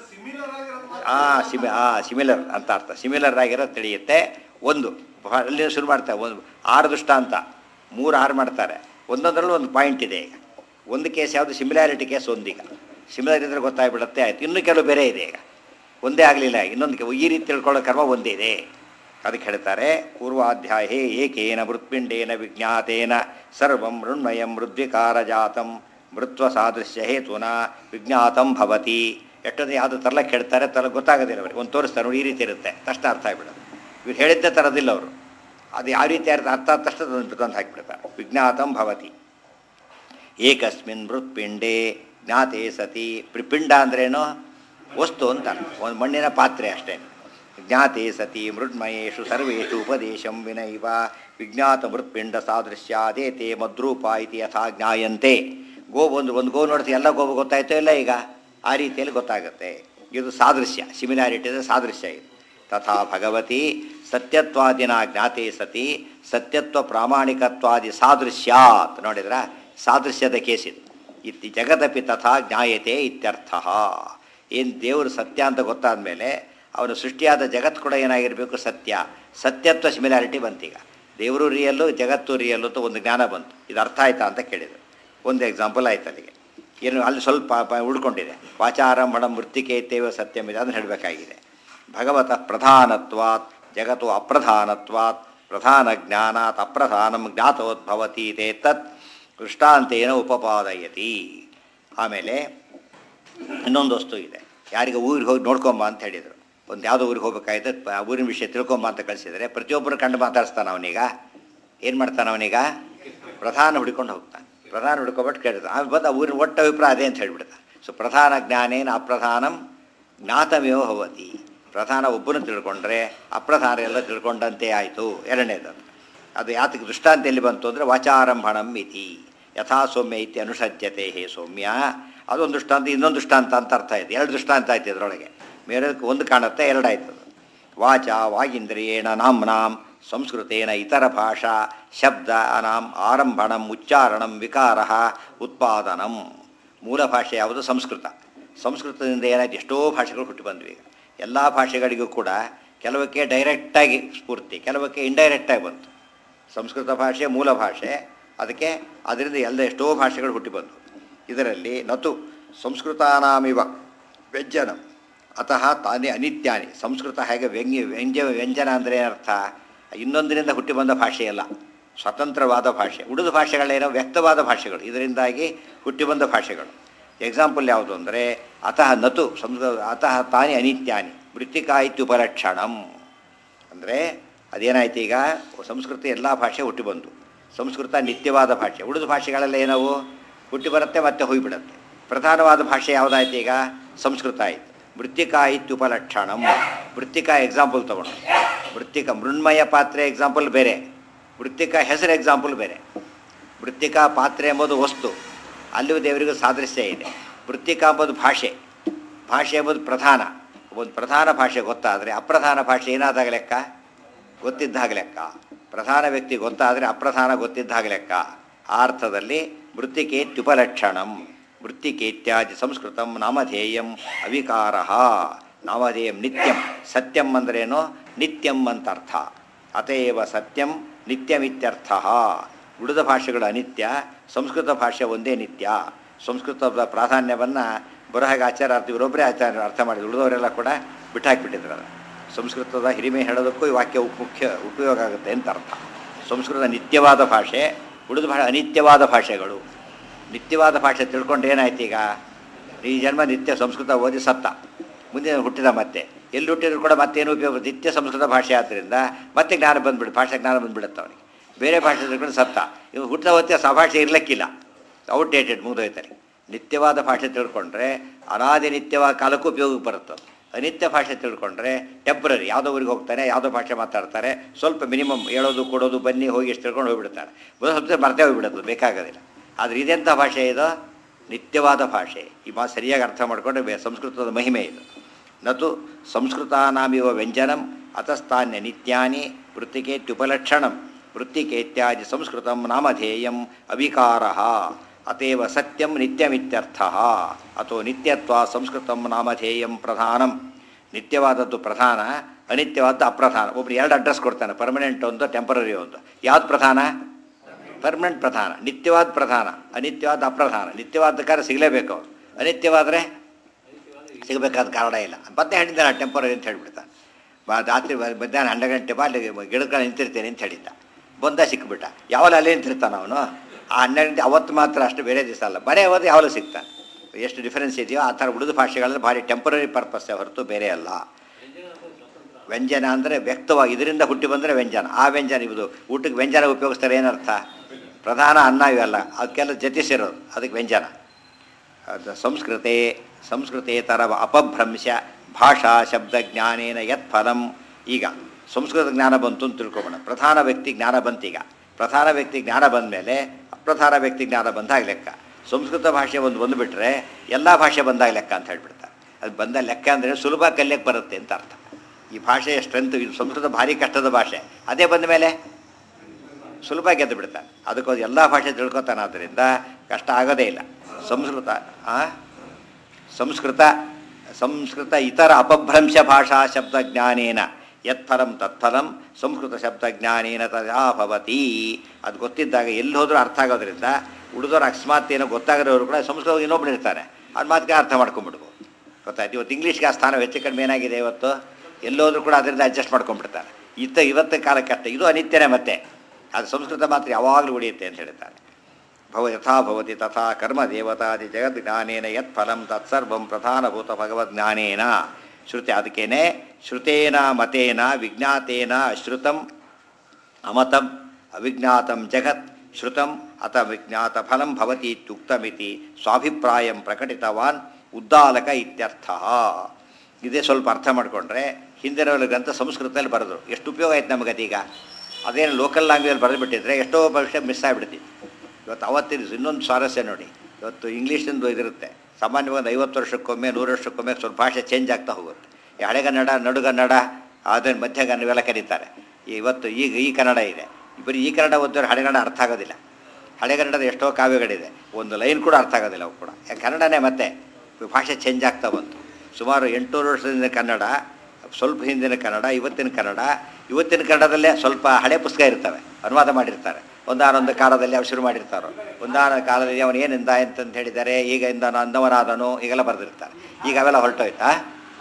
ಆ ಸಿಮಿ ಆ ಸಿಮಿಲರ್ ಅಂತ ಅರ್ಥ ಸಿಮಿಲರ್ ಆಗಿರೋದು ತಿಳಿಯುತ್ತೆ ಒಂದು ಅಲ್ಲಿ ಶುರು ಮಾಡ್ತಾರೆ ಒಂದು ಆರು ದೃಷ್ಟಾಂತ ಮೂರು ಆರು ಮಾಡ್ತಾರೆ ಒಂದೊಂದರಲ್ಲೂ ಒಂದು ಪಾಯಿಂಟ್ ಇದೆ ಈಗ ಒಂದು ಕೇಸ್ ಯಾವುದು ಸಿಮಿಲಾರಿಟಿ ಕೇಸ್ ಒಂದೀಗ ಸಿಮಿಲರ್ ಇದ್ರೆ ಗೊತ್ತಾಗ್ಬಿಡುತ್ತೆ ಆಯ್ತು ಇನ್ನೂ ಕೆಲವು ಬೇರೆ ಇದೆ ಈಗ ಒಂದೇ ಆಗಲಿಲ್ಲ ಇನ್ನೊಂದು ಕೆ- ಈ ರೀತಿ ತಿಳ್ಕೊಳ್ಳೋ ಕರ್ಮ ಒಂದೇ ಇದೆ ಅದಕ್ಕೆ ಹೇಳ್ತಾರೆ ಪೂರ್ವಾಧ್ಯಾಯೇ ಏಕೇನ ಮೃತ್ಪಿಂಡೇನ ವಿಜ್ಞಾತೇನ ಸರ್ವಂ ಮೃಣ್ಮಯಂ ಮೃದ್ವಿಕಾರ ಜಾತಂ ಮೃತ್ವ ಸಾದೃಶ್ಯ ಹೇತುನ ವಿಜ್ಞಾತಂ ಭವತಿ ಎಷ್ಟೊಂದು ಯಾವುದು ತರಲಕ್ಕೆ ಹೇಳ್ತಾರೆ ತರ ಗೊತ್ತಾಗೋದಿಲ್ಲ ಅವ್ರಿಗೆ ಒಂದು ತೋರಿಸ್ತಾರೆ ನೋಡಿ ಈ ರೀತಿ ಇರುತ್ತೆ ತಕ್ಷಣ ಅರ್ಥ ಆಗ್ಬಿಡೋದು ಇವ್ರು ಹೇಳಿದ್ದೇ ತರೋದಿಲ್ಲ ಅವರು ಅದು ಯಾವ ರೀತಿ ಅರ್ಥ ಅರ್ಥ ಆದ ತಕ್ಷಣ ಅದನ್ನು ತಂದು ಹಾಕಿಬಿಡ್ತಾರೆ ವಿಜ್ಞಾತಂ ಭವತಿ ಏಕಸ್ಮಿನ್ ಮೃತ್ಪಿಂಡೇ ಜ್ಞಾತೆ ಸತಿ ಪ್ರಿ- ಪಿಂಡ ಅಂದ್ರೇನು ವಸ್ತು ಅಂತ ಒಂದು ಮಣ್ಣಿನ ಪಾತ್ರೆ ಅಷ್ಟೇ ಜ್ಞಾತೆ ಸತಿ ಮೃಣ್ಮಯೇಷು ಸರ್ವೇಷು ಉಪದೇಶಂ ವಿನೈವ ವಿಜ್ಞಾತ ಮೃತ್ಪಿಂಡ ಸಾದೃಶ್ಯಾದೇತೆ ಮದ್ರೂಪ ಇತಿ ಯಥಾ ಜ್ಞಾಯಂತೆ ಗೋ ಒಂದು ಒಂದು ಗೋ ನೋಡ್ತೀವಿ ಎಲ್ಲ ಗೋವು ಗೊತ್ತಾಯ್ತೋ ಇಲ್ಲ ಈಗ ಆ ರೀತಿಯಲ್ಲಿ ಗೊತ್ತಾಗುತ್ತೆ ಇದು ಸಾದೃಶ್ಯ ಸಿಮಿಲಾರಿಟಿ ಸಾದೃಶ್ಯ ಇದು ತಥಾ ಭಗವತಿ ಸತ್ಯತ್ವಾದಿನ ಜ್ಞಾತೆ ಸತಿ ಸತ್ಯತ್ವ ಪ್ರಾಮಾಣಿಕತ್ವಾದಿ ಸಾದೃಶ್ಯಾತ್ ನೋಡಿದ್ರ ಸಾದೃಶ್ಯದ ಕೇಸಿದು ಇತಿ ಜಗದಪಿ ತಥಾ ಜ್ಞಾಯತೆ ಇತ್ಯರ್ಥ ಏನು ದೇವರು ಸತ್ಯ ಅಂತ ಗೊತ್ತಾದ ಮೇಲೆ ಅವನು ಸೃಷ್ಟಿಯಾದ ಜಗತ್ತು ಕೂಡ ಏನಾಗಿರಬೇಕು ಸತ್ಯ ಸತ್ಯತ್ವ ಸಿಮಿಲಾರಿಟಿ ಬಂತೀಗ ದೇವರು ರಿಯಲ್ಲು ಜಗತ್ತು ರಿಯಲ್ಲು ಅಂತ ಒಂದು ಜ್ಞಾನ ಬಂತು ಇದು ಅರ್ಥ ಆಯ್ತಾ ಅಂತ ಕೇಳಿದರು ಒಂದು ಎಕ್ಸಾಂಪಲ್ ಆಯ್ತು ಅಲ್ಲಿಗೆ ಏನು ಅಲ್ಲಿ ಸ್ವಲ್ಪ ಪ- ಉಳ್ಕೊಂಡಿದೆ ವಾಚಾರಂಭಣ ಮೃತ್ತಿಕೇತೇವ ಸತ್ಯಮಿದೆ ಅದನ್ನು ಹೇಳಬೇಕಾಗಿದೆ ಭಗವತಃ ಪ್ರಧಾನತ್ವಾತ್ ಜಗತ್ತು ಅಪ್ರಧಾನತ್ವಾತ್ ಪ್ರಧಾನ ಜ್ಞಾನಾತ್ ಅಪ್ರಧಾನಂ ಜ್ಞಾತೋದ್ಭವತಿ ತೇ ತತ್ ದೃಷ್ಟಾಂತೇನ ಉಪಪಾದಯತಿ ಆಮೇಲೆ ಇನ್ನೊಂದು ವಸ್ತು ಇದೆ ಯಾರಿಗೆ ಊರಿಗೆ ಹೋಗಿ ನೋಡ್ಕೊಂಬ ಅಂತ ಹೇಳಿದರು ಒಂದು ಯಾವುದೋ ಊರಿಗೆ ಹೋಗ್ಬೇಕಾಯ್ತು ಆ ಊರಿನ ವಿಷಯ ತಿಳ್ಕೊಂಬ ಅಂತ ಕಳಿಸಿದರೆ ಪ್ರತಿಯೊಬ್ಬರು ಕಂಡು ಮಾತಾಡಿಸ್ತಾನೆ ಅವನೀಗ ಏನು ಮಾಡ್ತಾನೆ ಅವನೀಗ ಪ್ರಧಾನ ಹುಡ್ಕೊಂಡು ಹೋಗ್ತಾನೆ ಪ್ರಧಾನ ಹುಡ್ಕೊಬಿಟ್ಟು ಕೇಳ್ತಾನೆ ಆಮೇಲೆ ಬಂದು ಆ ಊರಿನ ಒಟ್ಟು ಅಭಿಪ್ರಾಯ ಅದೇ ಅಂತ ಹೇಳ್ಬಿಡ್ತಾನೆ ಸೊ ಪ್ರಧಾನ ಜ್ಞಾನೇನ ಅಪ್ರಧಾನಂ ಜ್ಞಾತಮೇವ ಭವತಿ ಪ್ರಧಾನ ಒಬ್ಬನು ತಿಳ್ಕೊಂಡ್ರೆ ಅಪ್ರಧಾನ ಎಲ್ಲ ತಿಳ್ಕೊಂಡಂತೆ ಆಯಿತು ಎರಡನೇದು ಅದು ಯಾತಕ್ಕೆ ದೃಷ್ಟಾಂತ ಎಲ್ಲಿ ಬಂತು ಅಂದರೆ ವಾಚಾರಂಭಣಂ ಇತಿ ಯಥಾ ಸೌಮ್ಯ ಇತಿ ಅನುಸಜ್ಯತೆ ಹೇ ಸೌಮ್ಯ ಅದೊಂದು ದೃಷ್ಟಾಂತ ಇನ್ನೊಂದು ದೃಷ್ಟಾಂತ ಅಂತ ಅರ್ಥ ಇದೆ ಎರಡು ದೃಷ್ಟಾಂತ ಆಯ್ತು ಇದರೊಳಗೆ ಬೇರೆ ಒಂದು ಕಾಣುತ್ತೆ ಎರಡಾಯ್ತು ಅದು. ವಾಚ ವಾಗೀಂದ್ರಿಯೇಣ ನಾಂನಾಂ ಸಂಸ್ಕೃತೇನ ಇತರ ಭಾಷಾ ಶಬ್ದಾನಾಂ ಆರಂಭಣಂ ಉಚ್ಚಾರಣಂ ವಿಕಾರ ಉತ್ಪಾದನಂ ಮೂಲ ಭಾಷೆ ಯಾವುದು ಸಂಸ್ಕೃತ ಸಂಸ್ಕೃತದಿಂದ ಏನಾಯ್ತು ಎಷ್ಟೋ ಭಾಷೆಗಳು ಹುಟ್ಟಿ ಬಂದ್ವಿ ಈಗ ಎಲ್ಲ ಭಾಷೆಗಳಿಗೂ ಕೂಡ ಕೆಲವಕ್ಕೆ ಡೈರೆಕ್ಟಾಗಿ ಸ್ಫೂರ್ತಿ ಕೆಲವಕ್ಕೆ ಇಂಡೈರೆಕ್ಟಾಗಿ ಬಂತು ಸಂಸ್ಕೃತ ಭಾಷೆ ಮೂಲ ಭಾಷೆ ಅದಕ್ಕೆ ಅದರಿಂದ ಎಲ್ಲ ಎಷ್ಟೋ ಭಾಷೆಗಳು ಹುಟ್ಟಿ ಬಂದವು ಇದರಲ್ಲಿ ನತು ಸಂಸ್ಕೃತಾನಾಮಿವ ವ್ಯಂಜನ ಅತಃ ತಾನೇ ಅನಿತ್ಯಾನಿ ಸಂಸ್ಕೃತ ಹೇಗೆ ವ್ಯಂಗ್ಯ ವ್ಯಂಜ ವ್ಯಂಜನ ಅಂದರೆ ಏನರ್ಥ ಇನ್ನೊಂದರಿಂದ ಹುಟ್ಟಿ ಬಂದ ಭಾಷೆಯಲ್ಲ ಸ್ವತಂತ್ರವಾದ ಭಾಷೆ ಉಳಿದ ಭಾಷೆಗಳೇನೋ ವ್ಯಕ್ತವಾದ ಭಾಷೆಗಳು ಇದರಿಂದಾಗಿ ಹುಟ್ಟಿ ಬಂದ ಭಾಷೆಗಳು ಎಕ್ಸಾಂಪಲ್ ಯಾವುದು ಅಂದರೆ ಅತಃ ನತು ಸಂಸ್ಕೃತ ಅತಃ ತಾನೇ ಅನಿತ್ಯಾನಿ ಮೃತ್ತಿಕಾ ಇತ್ಯುಪಲಕ್ಷಣಂ ಅಂದರೆ ಅದೇನಾಯ್ತು ಈಗ ಸಂಸ್ಕೃತ ಎಲ್ಲ ಭಾಷೆ ಹುಟ್ಟಿ ಬಂತು ಸಂಸ್ಕೃತ ನಿತ್ಯವಾದ ಭಾಷೆ ಉಳಿದ ಭಾಷೆಗಳೆಲ್ಲ ಏನವು ಹುಟ್ಟಿ ಬರುತ್ತೆ ಮತ್ತೆ ಹೋಗಿಬಿಡುತ್ತೆ ಪ್ರಧಾನವಾದ ಭಾಷೆ ಯಾವುದಾಯ್ತು ಈಗ ಸಂಸ್ಕೃತ ಆಯಿತು ಮೃತ್ತಿಕಾ ಇತ್ಯುಪಲಕ್ಷಣಂ ಮೃತ್ತಿಕಾ ಎಕ್ಸಾಂಪಲ್ ತಗೊಂಡು ಮೃತ್ತಿಕ ಮೃಣ್ಮಯ ಪಾತ್ರೆ ಎಕ್ಸಾಂಪಲ್ ಬೇರೆ ಮೃತ್ತಿಕಾ ಹೆಸರು ಎಕ್ಸಾಂಪಲ್ ಬೇರೆ ಮೃತ್ತಿಕಾ ಪಾತ್ರೆ ಎಂಬುದು ವಸ್ತು ಅಲ್ಲಿಯೂ ದೇವರಿಗೂ ಸಾದೃಶ್ಯ ಇದೆ ಮೃತ್ತಿಕಾ ಎಂಬುದು ಭಾಷೆ ಭಾಷೆ ಎಂಬುದು ಪ್ರಧಾನ ಒಂದು ಪ್ರಧಾನ ಭಾಷೆ ಗೊತ್ತಾದರೆ ಅಪ್ರಧಾನ ಭಾಷೆ ಏನಾದಾಗ ಲೆಕ್ಕ ಗೊತ್ತಿದ್ದಾಗ ಲೆಕ್ಕ ಪ್ರಧಾನ ವ್ಯಕ್ತಿ ಗೊತ್ತಾದರೆ ಅಪ್ರಧಾನ ಗೊತ್ತಿದ್ದಾಗ ಲೆಕ್ಕ ಆ ಅರ್ಥದಲ್ಲಿ ಮೃತ್ತಿಕೇತ್ಯುಪಲಕ್ಷಣಂ ಮೃತ್ತಿಕೇತ್ಯಾದಿ ಸಂಸ್ಕೃತಂ ನಾಮಧೇಯಂ ಅವಿಕಾರ ನಾಮಧೇಯಂ ನಿತ್ಯಂ ಸತ್ಯಂ ಅಂದ್ರೇನು ನಿತ್ಯಂ ಅಂತ ಅರ್ಥ ಅತೇವ ಸತ್ಯಂ ನಿತ್ಯಮಿತ್ಯರ್ಥ ಉಳಿದ ಭಾಷೆಗಳು ಅನಿತ್ಯ ಸಂಸ್ಕೃತ ಭಾಷೆ ಒಂದೇ ನಿತ್ಯ ಸಂಸ್ಕೃತದ ಪ್ರಾಧಾನ್ಯವನ್ನು ಬರಹಾಗೆ ಆಚಾರ ಅರ್ಥ ಇವರೊಬ್ಬರೇ ಆಚಾರ್ಯ ಅರ್ಥ ಮಾಡಿದ್ರು ಉಳಿದವರೆಲ್ಲ ಕೂಡ ಬಿಟ್ಟಾಕಿಬಿಟ್ಟಿದ್ರು ಅದನ್ನು ಸಂಸ್ಕೃತದ ಹಿರಿಮೆ ಹೇಳೋದಕ್ಕೂ ಈ ವಾಕ್ಯ ಉಪ್- ಮುಖ್ಯ ಉಪಯೋಗ ಆಗುತ್ತೆ ಅಂತ ಅರ್ಥ ಸಂಸ್ಕೃತ ನಿತ್ಯವಾದ ಭಾಷೆ ಉಳಿದ ಭಾಷೆ ಅನಿತ್ಯವಾದ ಭಾಷೆಗಳು ನಿತ್ಯವಾದ ಭಾಷೆ ತಿಳ್ಕೊಂಡು ಏನಾಯ್ತು ಈಗ ಈ ಜನ್ಮ ನಿತ್ಯ ಸಂಸ್ಕೃತ ಓದಿ ಸತ್ತ ಮುಂದೆ ಹುಟ್ಟಿದ ಮತ್ತೆ ಎಲ್ಲಿ ಹುಟ್ಟಿದ್ರು ಕೂಡ ಮತ್ತೇನು ಉಪಯೋಗ ನಿತ್ಯ ಸಂಸ್ಕೃತ ಭಾಷೆ ಆದ್ದರಿಂದ ಮತ್ತೆ ಜ್ಞಾನ ಬಂದ್ಬಿಡು ಭಾಷೆ ಜ್ಞಾನ ಬಂದ್ಬಿಡುತ್ತೆ ಅವನಿಗೆ ಬೇರೆ ಭಾಷೆ ತಿಳ್ಕೊಂಡು ಸತ್ತ ಇವು ಹುಟ್ಟಿದ ಹೊತ್ತಿಗೆ ಆ ಭಾಷೆ ಇರ್ಲಿಕ್ಕಿಲ್ಲ ಔಟ್ಡೇಟೆಡ್ ಮುಗಿದೋಯ್ತಾರೆ ನಿತ್ಯವಾದ ಭಾಷೆ ತಿಳ್ಕೊಂಡ್ರೆ ಅನಾದಿ ನಿತ್ಯವಾದ ಕಾಲಕ್ಕೂ ಉಪಯೋಗಕ್ಕೆ ಬರುತ್ತೆ ಅದು. ಅನಿತ್ಯ ಭಾಷೆ ತಿಳ್ಕೊಂಡ್ರೆ ಟೆಂಪ್ರರಿ ಯಾವುದೋ ಊರಿಗೆ ಹೋಗ್ತಾನೆ ಯಾವುದೋ ಭಾಷೆ ಮಾತಾಡ್ತಾರೆ ಸ್ವಲ್ಪ ಮಿನಿಮಮ್ ಹೇಳೋದು ಕೊಡೋದು ಬನ್ನಿ ಹೋಗಿ ಎಷ್ಟು ತಿಳ್ಕೊಂಡು ಹೋಗ್ಬಿಡ್ತಾರೆ ಒಂದು ಸ್ವಲ್ಪ ಮರ್ತೇ ಹೋಗ್ಬಿಡುತ್ತೆ ಬೇಕಾಗೋದಿಲ್ಲ ಆದರೆ ಇದೆಂಥ ಭಾಷೆ ಇದು ನಿತ್ಯವಾದ ಭಾಷೆ ಈ ಮಾತು ಸರಿಯಾಗಿ ಅರ್ಥ ಮಾಡಿಕೊಂಡ್ರೆ ಬೆ- ಸಂಸ್ಕೃತದ ಮಹಿಮೆ ಇದು ನತು ಸಂಸ್ಕೃತಾನಾಮಿವ ವ್ಯಂಜನಂ ಅತಸ್ತಾನ್ಯ ನಿತ್ಯಾನಿ ವೃತ್ತಿಕೇತ್ಯುಪಲಕ್ಷಣಂ ವೃತ್ತಿಕೇತ್ಯಾದಿ ಸಂಸ್ಕೃತಂ ನಾಮಧೇಯಂ ಅವಿಕಾರ ಅತೇವ ಸತ್ಯಂ ನಿತ್ಯಮಿತ್ಯರ್ಥ ಅಥೋ ನಿತ್ಯತ್ವ ಸಂಸ್ಕೃತಂ ನಾಮಧೇಯಂ ಪ್ರಧಾನಂ ನಿತ್ಯವಾದದ್ದು ಪ್ರಧಾನ ಅನಿತ್ಯವಾದದ್ದು ಅಪ್ರಧಾನ ಒಬ್ರು ಎರಡು ಅಡ್ರೆಸ್ ಕೊಡ್ತಾನೆ ಪರ್ಮನೆಂಟ್ ಒಂದು ಟೆಂಪರರಿ ಒಂದು ಯಾವ್ದು ಪ್ರಧಾನ ಪರ್ಮನೆಂಟ್ ಪ್ರಧಾನ ನಿತ್ಯವಾದ ಪ್ರಧಾನ ಅನಿತ್ಯವಾದ ಅಪ್ರಧಾನ ನಿತ್ಯವಾದ ಕಾರ್ಯ ಸಿಗಲೇಬೇಕು ಅವ್ರು ಅನಿತ್ಯವಾದರೆ ಸಿಗಬೇಕಾದ ಕಾರಣ ಇಲ್ಲ ಮತ್ತೆ ಹೇಳಿದ್ದಾನೆ ಟೆಂಪರರಿ ಅಂತ ಹೇಳಿಬಿಡ್ತಾನೆ ಬ- ರಾತ್ರಿ ಬ- ಮಧ್ಯಾಹ್ನ ಹನ್ನೆರಡು ಗಂಟೆ ಬಾ ಅಲ್ಲಿ ಗಿಡಗಳು ನಿಂತಿರ್ತೇನೆ ಅಂತ ಹೇಳಿದ್ದ ಬಂದ ಸಿಕ್ಬಿಟ್ಟ ಯಾವಲ್ಲ ಅಲ್ಲೇ ನಿಂತಿರ್ತಾನೆ ಅವನು ಆ ಹನ್ನೆರಡು ಗಂಟೆ ಅವತ್ತು ಮಾತ್ರ ಅಷ್ಟು ಬೇರೆ ದಿವಸ ಅಲ್ಲ ಬರೇ ಹೋದ್ರೆ ಯಾವಲೂ ಸಿಗ್ತಾನೆ ಎಷ್ಟು ಡಿಫರೆನ್ಸ್ ಇದೆಯೋ ಆ ಥರ ಉಳಿದ ಭಾಷೆಗಳಲ್ಲಿ ಭಾರಿ ಟೆಂಪರರಿ ಪರ್ಪಸ್ಸೇ ಹೊರತು ಬೇರೆ ಅಲ್ಲ ವ್ಯಂಜನ ಅಂದರೆ ವ್ಯಕ್ತವಾಗಿ ಇದರಿಂದ ಹುಟ್ಟಿ ಬಂದರೆ ವ್ಯಂಜನ ಆ ವ್ಯಂಜನ ಇದು ಊಟಕ್ಕೆ ವ್ಯಂಜನ ಉಪಯೋಗಿಸ್ತಾರೆ ಏನರ್ಥ ಪ್ರಧಾನ ಅನ್ನ ಇವೆಲ್ಲ ಅದಕ್ಕೆಲ್ಲ ಜತಿ ಸೇರೋದು ಅದಕ್ಕೆ ವ್ಯಂಜನ ಅದು ಸಂಸ್ಕೃತೆ ಸಂಸ್ಕೃತೇತರ ಅಪಭ್ರಂಶ ಭಾಷಾ ಶಬ್ದ ಜ್ಞಾನೇನ ಯತ್ ಫಲಂ ಈಗ ಸಂಸ್ಕೃತ ಜ್ಞಾನ ಬಂತು ಅಂತ ತಿಳ್ಕೊಬೋಣ ಪ್ರಧಾನ ವ್ಯಕ್ತಿ ಜ್ಞಾನ ಬಂತೀಗ ಪ್ರಧಾನ ವ್ಯಕ್ತಿ ಜ್ಞಾನ ಬಂದ ಮೇಲೆ ಅಪ್ರಧಾನ ವ್ಯಕ್ತಿ ಜ್ಞಾನ ಬಂದಾಗ ಲೆಕ್ಕ ಸಂಸ್ಕೃತ ಭಾಷೆ ಒಂದು ಬಂದುಬಿಟ್ರೆ ಎಲ್ಲ ಭಾಷೆ ಬಂದಾಗ ಲೆಕ್ಕ ಅಂತ ಹೇಳ್ಬಿಡ್ತಾರೆ ಅದು ಬಂದ ಲೆಕ್ಕ ಅಂದರೆ ಸುಲಭ ಕಲಿಯಕ್ಕೆ ಬರುತ್ತೆ ಅಂತ ಅರ್ಥ ಈ ಭಾಷೆಯ ಸ್ಟ್ರೆಂತ್ ಇದು ಸಂಸ್ಕೃತ ಭಾರಿ ಕಷ್ಟದ ಭಾಷೆ ಅದೇ ಬಂದ ಮೇಲೆ ಸುಲಭ ಗೆದ್ದು ಬಿಡ್ತಾನೆ ಅದಕ್ಕೋಸ್ಕರ ಎಲ್ಲ ಭಾಷೆ ತಿಳ್ಕೊತಾನೆ ಆದ್ದರಿಂದ ಕಷ್ಟ ಆಗೋದೇ ಇಲ್ಲ ಸಂಸ್ಕೃತ ಆ? ಸಂಸ್ಕೃತ ಸಂಸ್ಕೃತ ಇತರ ಅಪಭ್ರಂಶ ಭಾಷಾ ಶಬ್ದ ಜ್ಞಾನೇನ ಯತ್ಫಲಂ ತತ್ಫಲಂ ಸಂಸ್ಕೃತ ಶಬ್ದ ಜ್ಞಾನೇನ ತದಾ ಭವತಿ ಅದು ಗೊತ್ತಿದ್ದಾಗ ಎಲ್ಲಿ ಹೋದ್ರೂ ಅರ್ಥ ಆಗೋದ್ರಿಂದ ಉಳಿದವ್ರು ಅಕಸ್ಮಾತ್ ಏನೋ ಗೊತ್ತಾಗದವರು ಕೂಡ ಸಂಸ್ಕೃತ ಇನ್ನೊಬ್ರು ಇರ್ತಾನೆ ಅದು ಮಾತಿಗೆ ಅರ್ಥ ಮಾಡ್ಕೊಂಡ್ಬಿಡ್ಬೋದು ಗೊತ್ತಾಯ್ತು ಇವತ್ತು ಇಂಗ್ಲೀಷ್ಗೆ ಆ ಸ್ಥಾನ ಹೆಚ್ಚು ಕಡಿಮೆ ಏನಾಗಿದೆ ಇವತ್ತು ಎಲ್ಲೋದ್ರೂ ಕೂಡ ಅದರಿಂದ ಅಡ್ಜಸ್ಟ್ ಮಾಡ್ಕೊಂಡ್ಬಿಡ್ತಾರೆ ಇತ್ತ ಇವತ್ತಿನ ಕಾಲಕ್ಕೆ ಅಷ್ಟೇ ಇದು ಅನಿತ್ಯನೇ ಮತ್ತೆ ಅದು ಸಂಸ್ಕೃತ ಮಾತ್ರ ಯಾವಾಗಲೂ ಉಳಿಯುತ್ತೆ ಅಂತ ಹೇಳ್ತಾರೆ ಭವ ಯಥಾ ಭವತಿ ತಥಾ ಕರ್ಮ ದೇವತಾದಿ ಜಗದ್ಜ್ಞಾನೇನ ಯತ್ ಫಲಂ ತತ್ಸರ್ವಂ ಪ್ರಧಾನಭೂತ ಭಗವದ್ಜ್ಞಾನೇನ ಶ್ರುತಿ ಅದಕ್ಕೇನೆ ಶ್ರುತೇನ ಮತೇನ ವಿಜ್ಞಾತೇನ ಅಶ್ರುತಂ ಅಮತಂ ಅವಿಜ್ಞಾತಂ ಜಗತ್ ಶ್ರುತಂ ಅಥ ವಿಜ್ಞಾತ ಫಲಂ ಭವತಿ ಇತ್ಯುಕ್ತಮಿತಿ ಸ್ವಾಭಿಪ್ರಾಯಂ ಪ್ರಕಟಿತವಾನ್ ಉದ್ದಾಲಕ ಇತ್ಯರ್ಥ ಇದೇ ಸ್ವಲ್ಪ ಅರ್ಥ ಮಾಡಿಕೊಂಡ್ರೆ ಹಿಂದಿನ ಗ್ರಂಥ ಸಂಸ್ಕೃತದಲ್ಲಿ ಬರೆದ್ರು ಎಷ್ಟು ಉಪಯೋಗ ಆಯ್ತು ನಮಗದೀಗ ಅದೇನು ಲೋಕಲ್ ಲ್ಯಾಂಗ್ವೇಜಲ್ಲಿ ಬರೆದುಬಿಟ್ಟಿದ್ರೆ ಎಷ್ಟೋ ವರ್ಷ ಮಿಸ್ ಆಗಿಬಿಡ್ತಿತ್ತು ಇವತ್ತು ಅವತ್ತಿನ ಇನ್ನೊಂದು ಸ್ವಾರಸ್ಯ ನೋಡಿ ಇವತ್ತು ಇಂಗ್ಲೀಷಿಂದು ಇದಿರುತ್ತೆ ಸಾಮಾನ್ಯವಾಗಿ ಐವತ್ತು ವರ್ಷಕ್ಕೊಮ್ಮೆ ನೂರು ವರ್ಷಕ್ಕೊಮ್ಮೆ ಸ್ವಲ್ಪ ಭಾಷೆ ಚೇಂಜ್ ಆಗ್ತಾ ಹೋಗುತ್ತೆ ಈ ಹಳೆಗನ್ನಡ ನಡುಗನ್ನಡ ಅದನ್ನು ಮಧ್ಯಗನ್ನಡ ಇವೆಲ್ಲ ಕರೀತಾರೆ ಇವತ್ತು ಈಗ ಈ ಕನ್ನಡ ಇದೆ ಬರೀ ಈ ಕನ್ನಡ ಓದಿದ್ರೆ ಹಳೆಗನ್ನಡ ಅರ್ಥ ಆಗೋದಿಲ್ಲ ಹಳೆಗನ್ನಡದ ಎಷ್ಟೋ ಕಾವ್ಯಗಳಿದೆ ಒಂದು ಲೈನ್ ಕೂಡ ಅರ್ಥ ಆಗೋದಿಲ್ಲ ಅವು ಕೂಡ ಯಾಕೆ ಕನ್ನಡನೇ ಮತ್ತೆ ಭಾಷೆ ಚೇಂಜ್ ಆಗ್ತಾ ಬಂತು ಸುಮಾರು ಎಂಟುನೂರು ವರ್ಷದಿಂದ ಕನ್ನಡ ಸ್ವಲ್ಪ ಹಿಂದಿನ ಕನ್ನಡ ಇವತ್ತಿನ ಕನ್ನಡ ಇವತ್ತಿನ ಕನ್ನಡದಲ್ಲೇ ಸ್ವಲ್ಪ ಹಳೆ ಪುಸ್ತಕ ಇರ್ತವೆ ಅನುವಾದ ಮಾಡಿರ್ತಾರೆ ಒಂದಾನೊಂದು ಕಾಲದಲ್ಲಿ ಅವ್ರು ಶುರು ಮಾಡಿರ್ತಾರೋ ಒಂದಾನ ಕಾಲದಲ್ಲಿ ಅವನು ಏನಿಂದ ಅಂತಂತ ಹೇಳಿದ್ದಾರೆ ಈಗ ಇಂದ ಅಂದವನಾದನು ಈಗೆಲ್ಲ ಬರೆದಿರ್ತಾರೆ ಈಗ ಅವೆಲ್ಲ ಹೊರಟೋಯ್ತಾ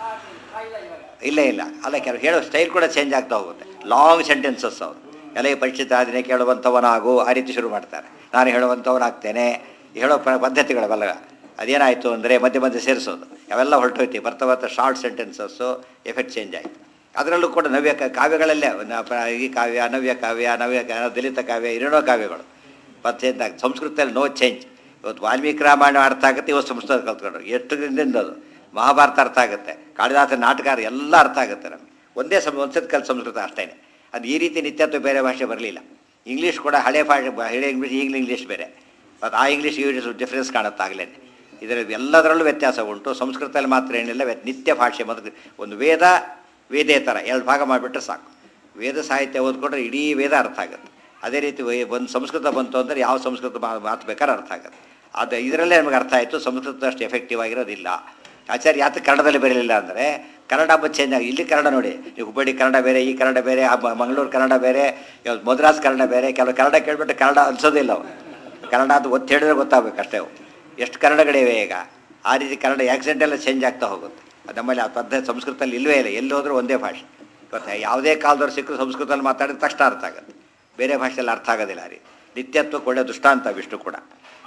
ಇಲ್ಲ ಇಲ್ಲ ಅಲ್ಲ ಕೆಲವು ಹೇಳೋ ಸ್ಟೈಲ್ ಕೂಡ ಚೇಂಜ್ ಆಗ್ತಾ ಹೋಗುತ್ತೆ ಲಾಂಗ್ ಸೆಂಟೆನ್ಸಸ್ ಅವರು ಎಲ್ಲ ಪರಿಚಿತ ಆದಿನೇ ಕೇಳುವಂಥವನಾಗು ಆ ರೀತಿ ಶುರು ಮಾಡ್ತಾರೆ ನಾನು ಹೇಳುವಂಥವನಾಗ್ತೇನೆ ಹೇಳೋ ಪ- ಪದ್ಧತಿಗಳವೆಲ್ಲ ಅದೇನಾಯಿತು ಅಂದರೆ ಮಧ್ಯೆ ಮಧ್ಯೆ ಸೇರಿಸೋದು ಅವೆಲ್ಲ ಹೊರಟೋಯ್ತು ಬರ್ತಾ ಬರ್ತಾ ಶಾರ್ಟ್ ಸೆಂಟೆನ್ಸಸ್ಸು ಎಫೆಕ್ಟ್ ಚೇಂಜ್ ಆಯಿತು ಅದರಲ್ಲೂ ಕೂಡ ನವ್ಯ ಕ- ಕಾವ್ಯಗಳಲ್ಲೇ ನ- ಪ- ಈ ಕಾವ್ಯ ನವ್ಯ ಕಾವ್ಯ ನವ್ಯ ಕಾ- ದಲಿತ ಕಾವ್ಯ ಏನೇನೋ ಕಾವ್ಯಗಳು ಮತ್ತೆ ಚೇಂಜ್ ಆಗಿ ಸಂಸ್ಕೃತದಲ್ಲಿ ನೋ ಚೇಂಜ್ ಇವತ್ತು ವಾಲ್ಮೀಕಿ ರಾಮಾಯಣ ಅರ್ಥ ಆಗುತ್ತೆ ಇವತ್ತು ಸಂಸ್ಕೃತ ಕಲ್ತ್ಕೊಂಡ್ರು ಎಷ್ಟು ದಿನದಿಂದ ಅದು ಮಹಾಭಾರತ ಅರ್ಥ ಆಗುತ್ತೆ ಕಾಳಿದಾಸ ನಾಟಕ ಎಲ್ಲ ಅರ್ಥ ಆಗುತ್ತೆ ನಮಗೆ ಒಂದೇ ಸಮ ಒಂದ್ಸತಿ ಕಲ್ ಸಂಸ್ಕೃತ ಅಷ್ಟೇ ಅದು ಈ ರೀತಿ ನಿತ್ಯತ್ವ ಬೇರೆ ಭಾಷೆ ಬರಲಿಲ್ಲ ಇಂಗ್ಲೀಷ್ ಕೂಡ ಹಳೆ ಭಾಷೆ ಬ- ಹಳೆ ಇಂಗ್ಲೀಷ್ ಈಗಲೂ ಇಂಗ್ಲೀಷ್ ಬೇರೆ ಮತ್ತು ಆ ಇಂಗ್ಲೀಷ್ ಇಂಗ್ಲೀಷ್ ಡಿಫ್ರೆನ್ಸ್ ಕಾಣುತ್ತೆ ಆಗಲೇ ಇದರ ಎಲ್ಲದರಲ್ಲೂ ವ್ಯತ್ಯಾಸ ಉಂಟು ಸಂಸ್ಕೃತದಲ್ಲಿ ಮಾತ್ರ ಏನಿಲ್ಲ ವ್ಯತ್- ನಿತ್ಯ ಭಾಷೆ ಮತ್ತು ಒಂದು ವೇದ ವೇದೇತರ ಎರಡು ಭಾಗ ಮಾಡಿಬಿಟ್ರೆ ಸಾಕು ವೇದ ಸಾಹಿತ್ಯ ಓದ್ಕೊಂಡ್ರೆ ಇಡೀ ವೇದ ಅರ್ಥ ಆಗುತ್ತೆ ಅದೇ ರೀತಿ ವೈ- ಒಂದು ಸಂಸ್ಕೃತ ಬಂತು ಅಂದರೆ ಯಾವ ಸಂಸ್ಕೃತ ಮಾ- ಮಾತು ಬೇಕಾದ್ರೆ ಅರ್ಥ ಆಗುತ್ತೆ ಅದು ಇದರಲ್ಲೇ ನಮಗೆ ಅರ್ಥ ಆಯಿತು ಸಂಸ್ಕೃತ ಅಷ್ಟು ಎಫೆಕ್ಟಿವ್ ಆಗಿರೋದಿಲ್ಲ ಆಚಾರ್ಯ ಯಾತಕ್ಕೆ ಕನ್ನಡದಲ್ಲಿ ಬರಲಿಲ್ಲ ಅಂದರೆ ಕನ್ನಡ ಹಬ್ಬ ಚೇಂಜ್ ಆಗಿ ಇಲ್ಲಿ ಕನ್ನಡ ನೋಡಿ ನೀವು ಹುಬ್ಬಳ್ಳಿ ಕನ್ನಡ ಬೇರೆ ಈ ಕನ್ನಡ ಬೇರೆ ಆ ಮ- ಮಂಗಳೂರು ಕನ್ನಡ ಬೇರೆ ಇವತ್ತು ಮದ್ರಾಸ್ ಕನ್ನಡ ಬೇರೆ ಕೆಲವು ಕನ್ನಡ ಕೇಳ್ಬಿಟ್ಟು ಕನ್ನಡ ಅನ್ಸೋದಿಲ್ಲ ಅವು ಕನ್ನಡ ಅಂತ ಒತ್ತು ಹೇಳಿದ್ರೆ ಗೊತ್ತಾಗಬೇಕು ಅಷ್ಟೇ ಅವು ಎಷ್ಟು ಕನ್ನಡಗಳಿವೆ ಈಗ ಆ ರೀತಿ ಕನ್ನಡ ಆಕ್ಸೆಂಟ್ ಎಲ್ಲ ಚೇಂಜ್ ಆಗ್ತಾ ಹೋಗುತ್ತೆ ಅದು ನಮ್ಮಲ್ಲಿ ಆ ಪದ್ಧತಿ ಸಂಸ್ಕೃತದಲ್ಲಿ ಇಲ್ಲವೇ ಇಲ್ಲ ಎಲ್ಲಿ ಹೋದ್ರೂ ಒಂದೇ ಭಾಷೆ ಗೊತ್ತಾ ಯಾವುದೇ ಕಾಲದವ್ರು ಸಿಕ್ಕರು ಸಂಸ್ಕೃತದಲ್ಲಿ ಮಾತಾಡಿದ ತಕ್ಷಣ ಅರ್ಥ ಆಗುತ್ತೆ ಬೇರೆ ಭಾಷೆಯಲ್ಲಿ ಅರ್ಥ ಆಗೋದಿಲ್ಲ ಆ ರೀತಿ ನಿತ್ಯತ್ವಕ್ಕೆ ಒಳ್ಳೆ ದೃಷ್ಟಾಂತ ವಿಷ್ಣು ಕೂಡ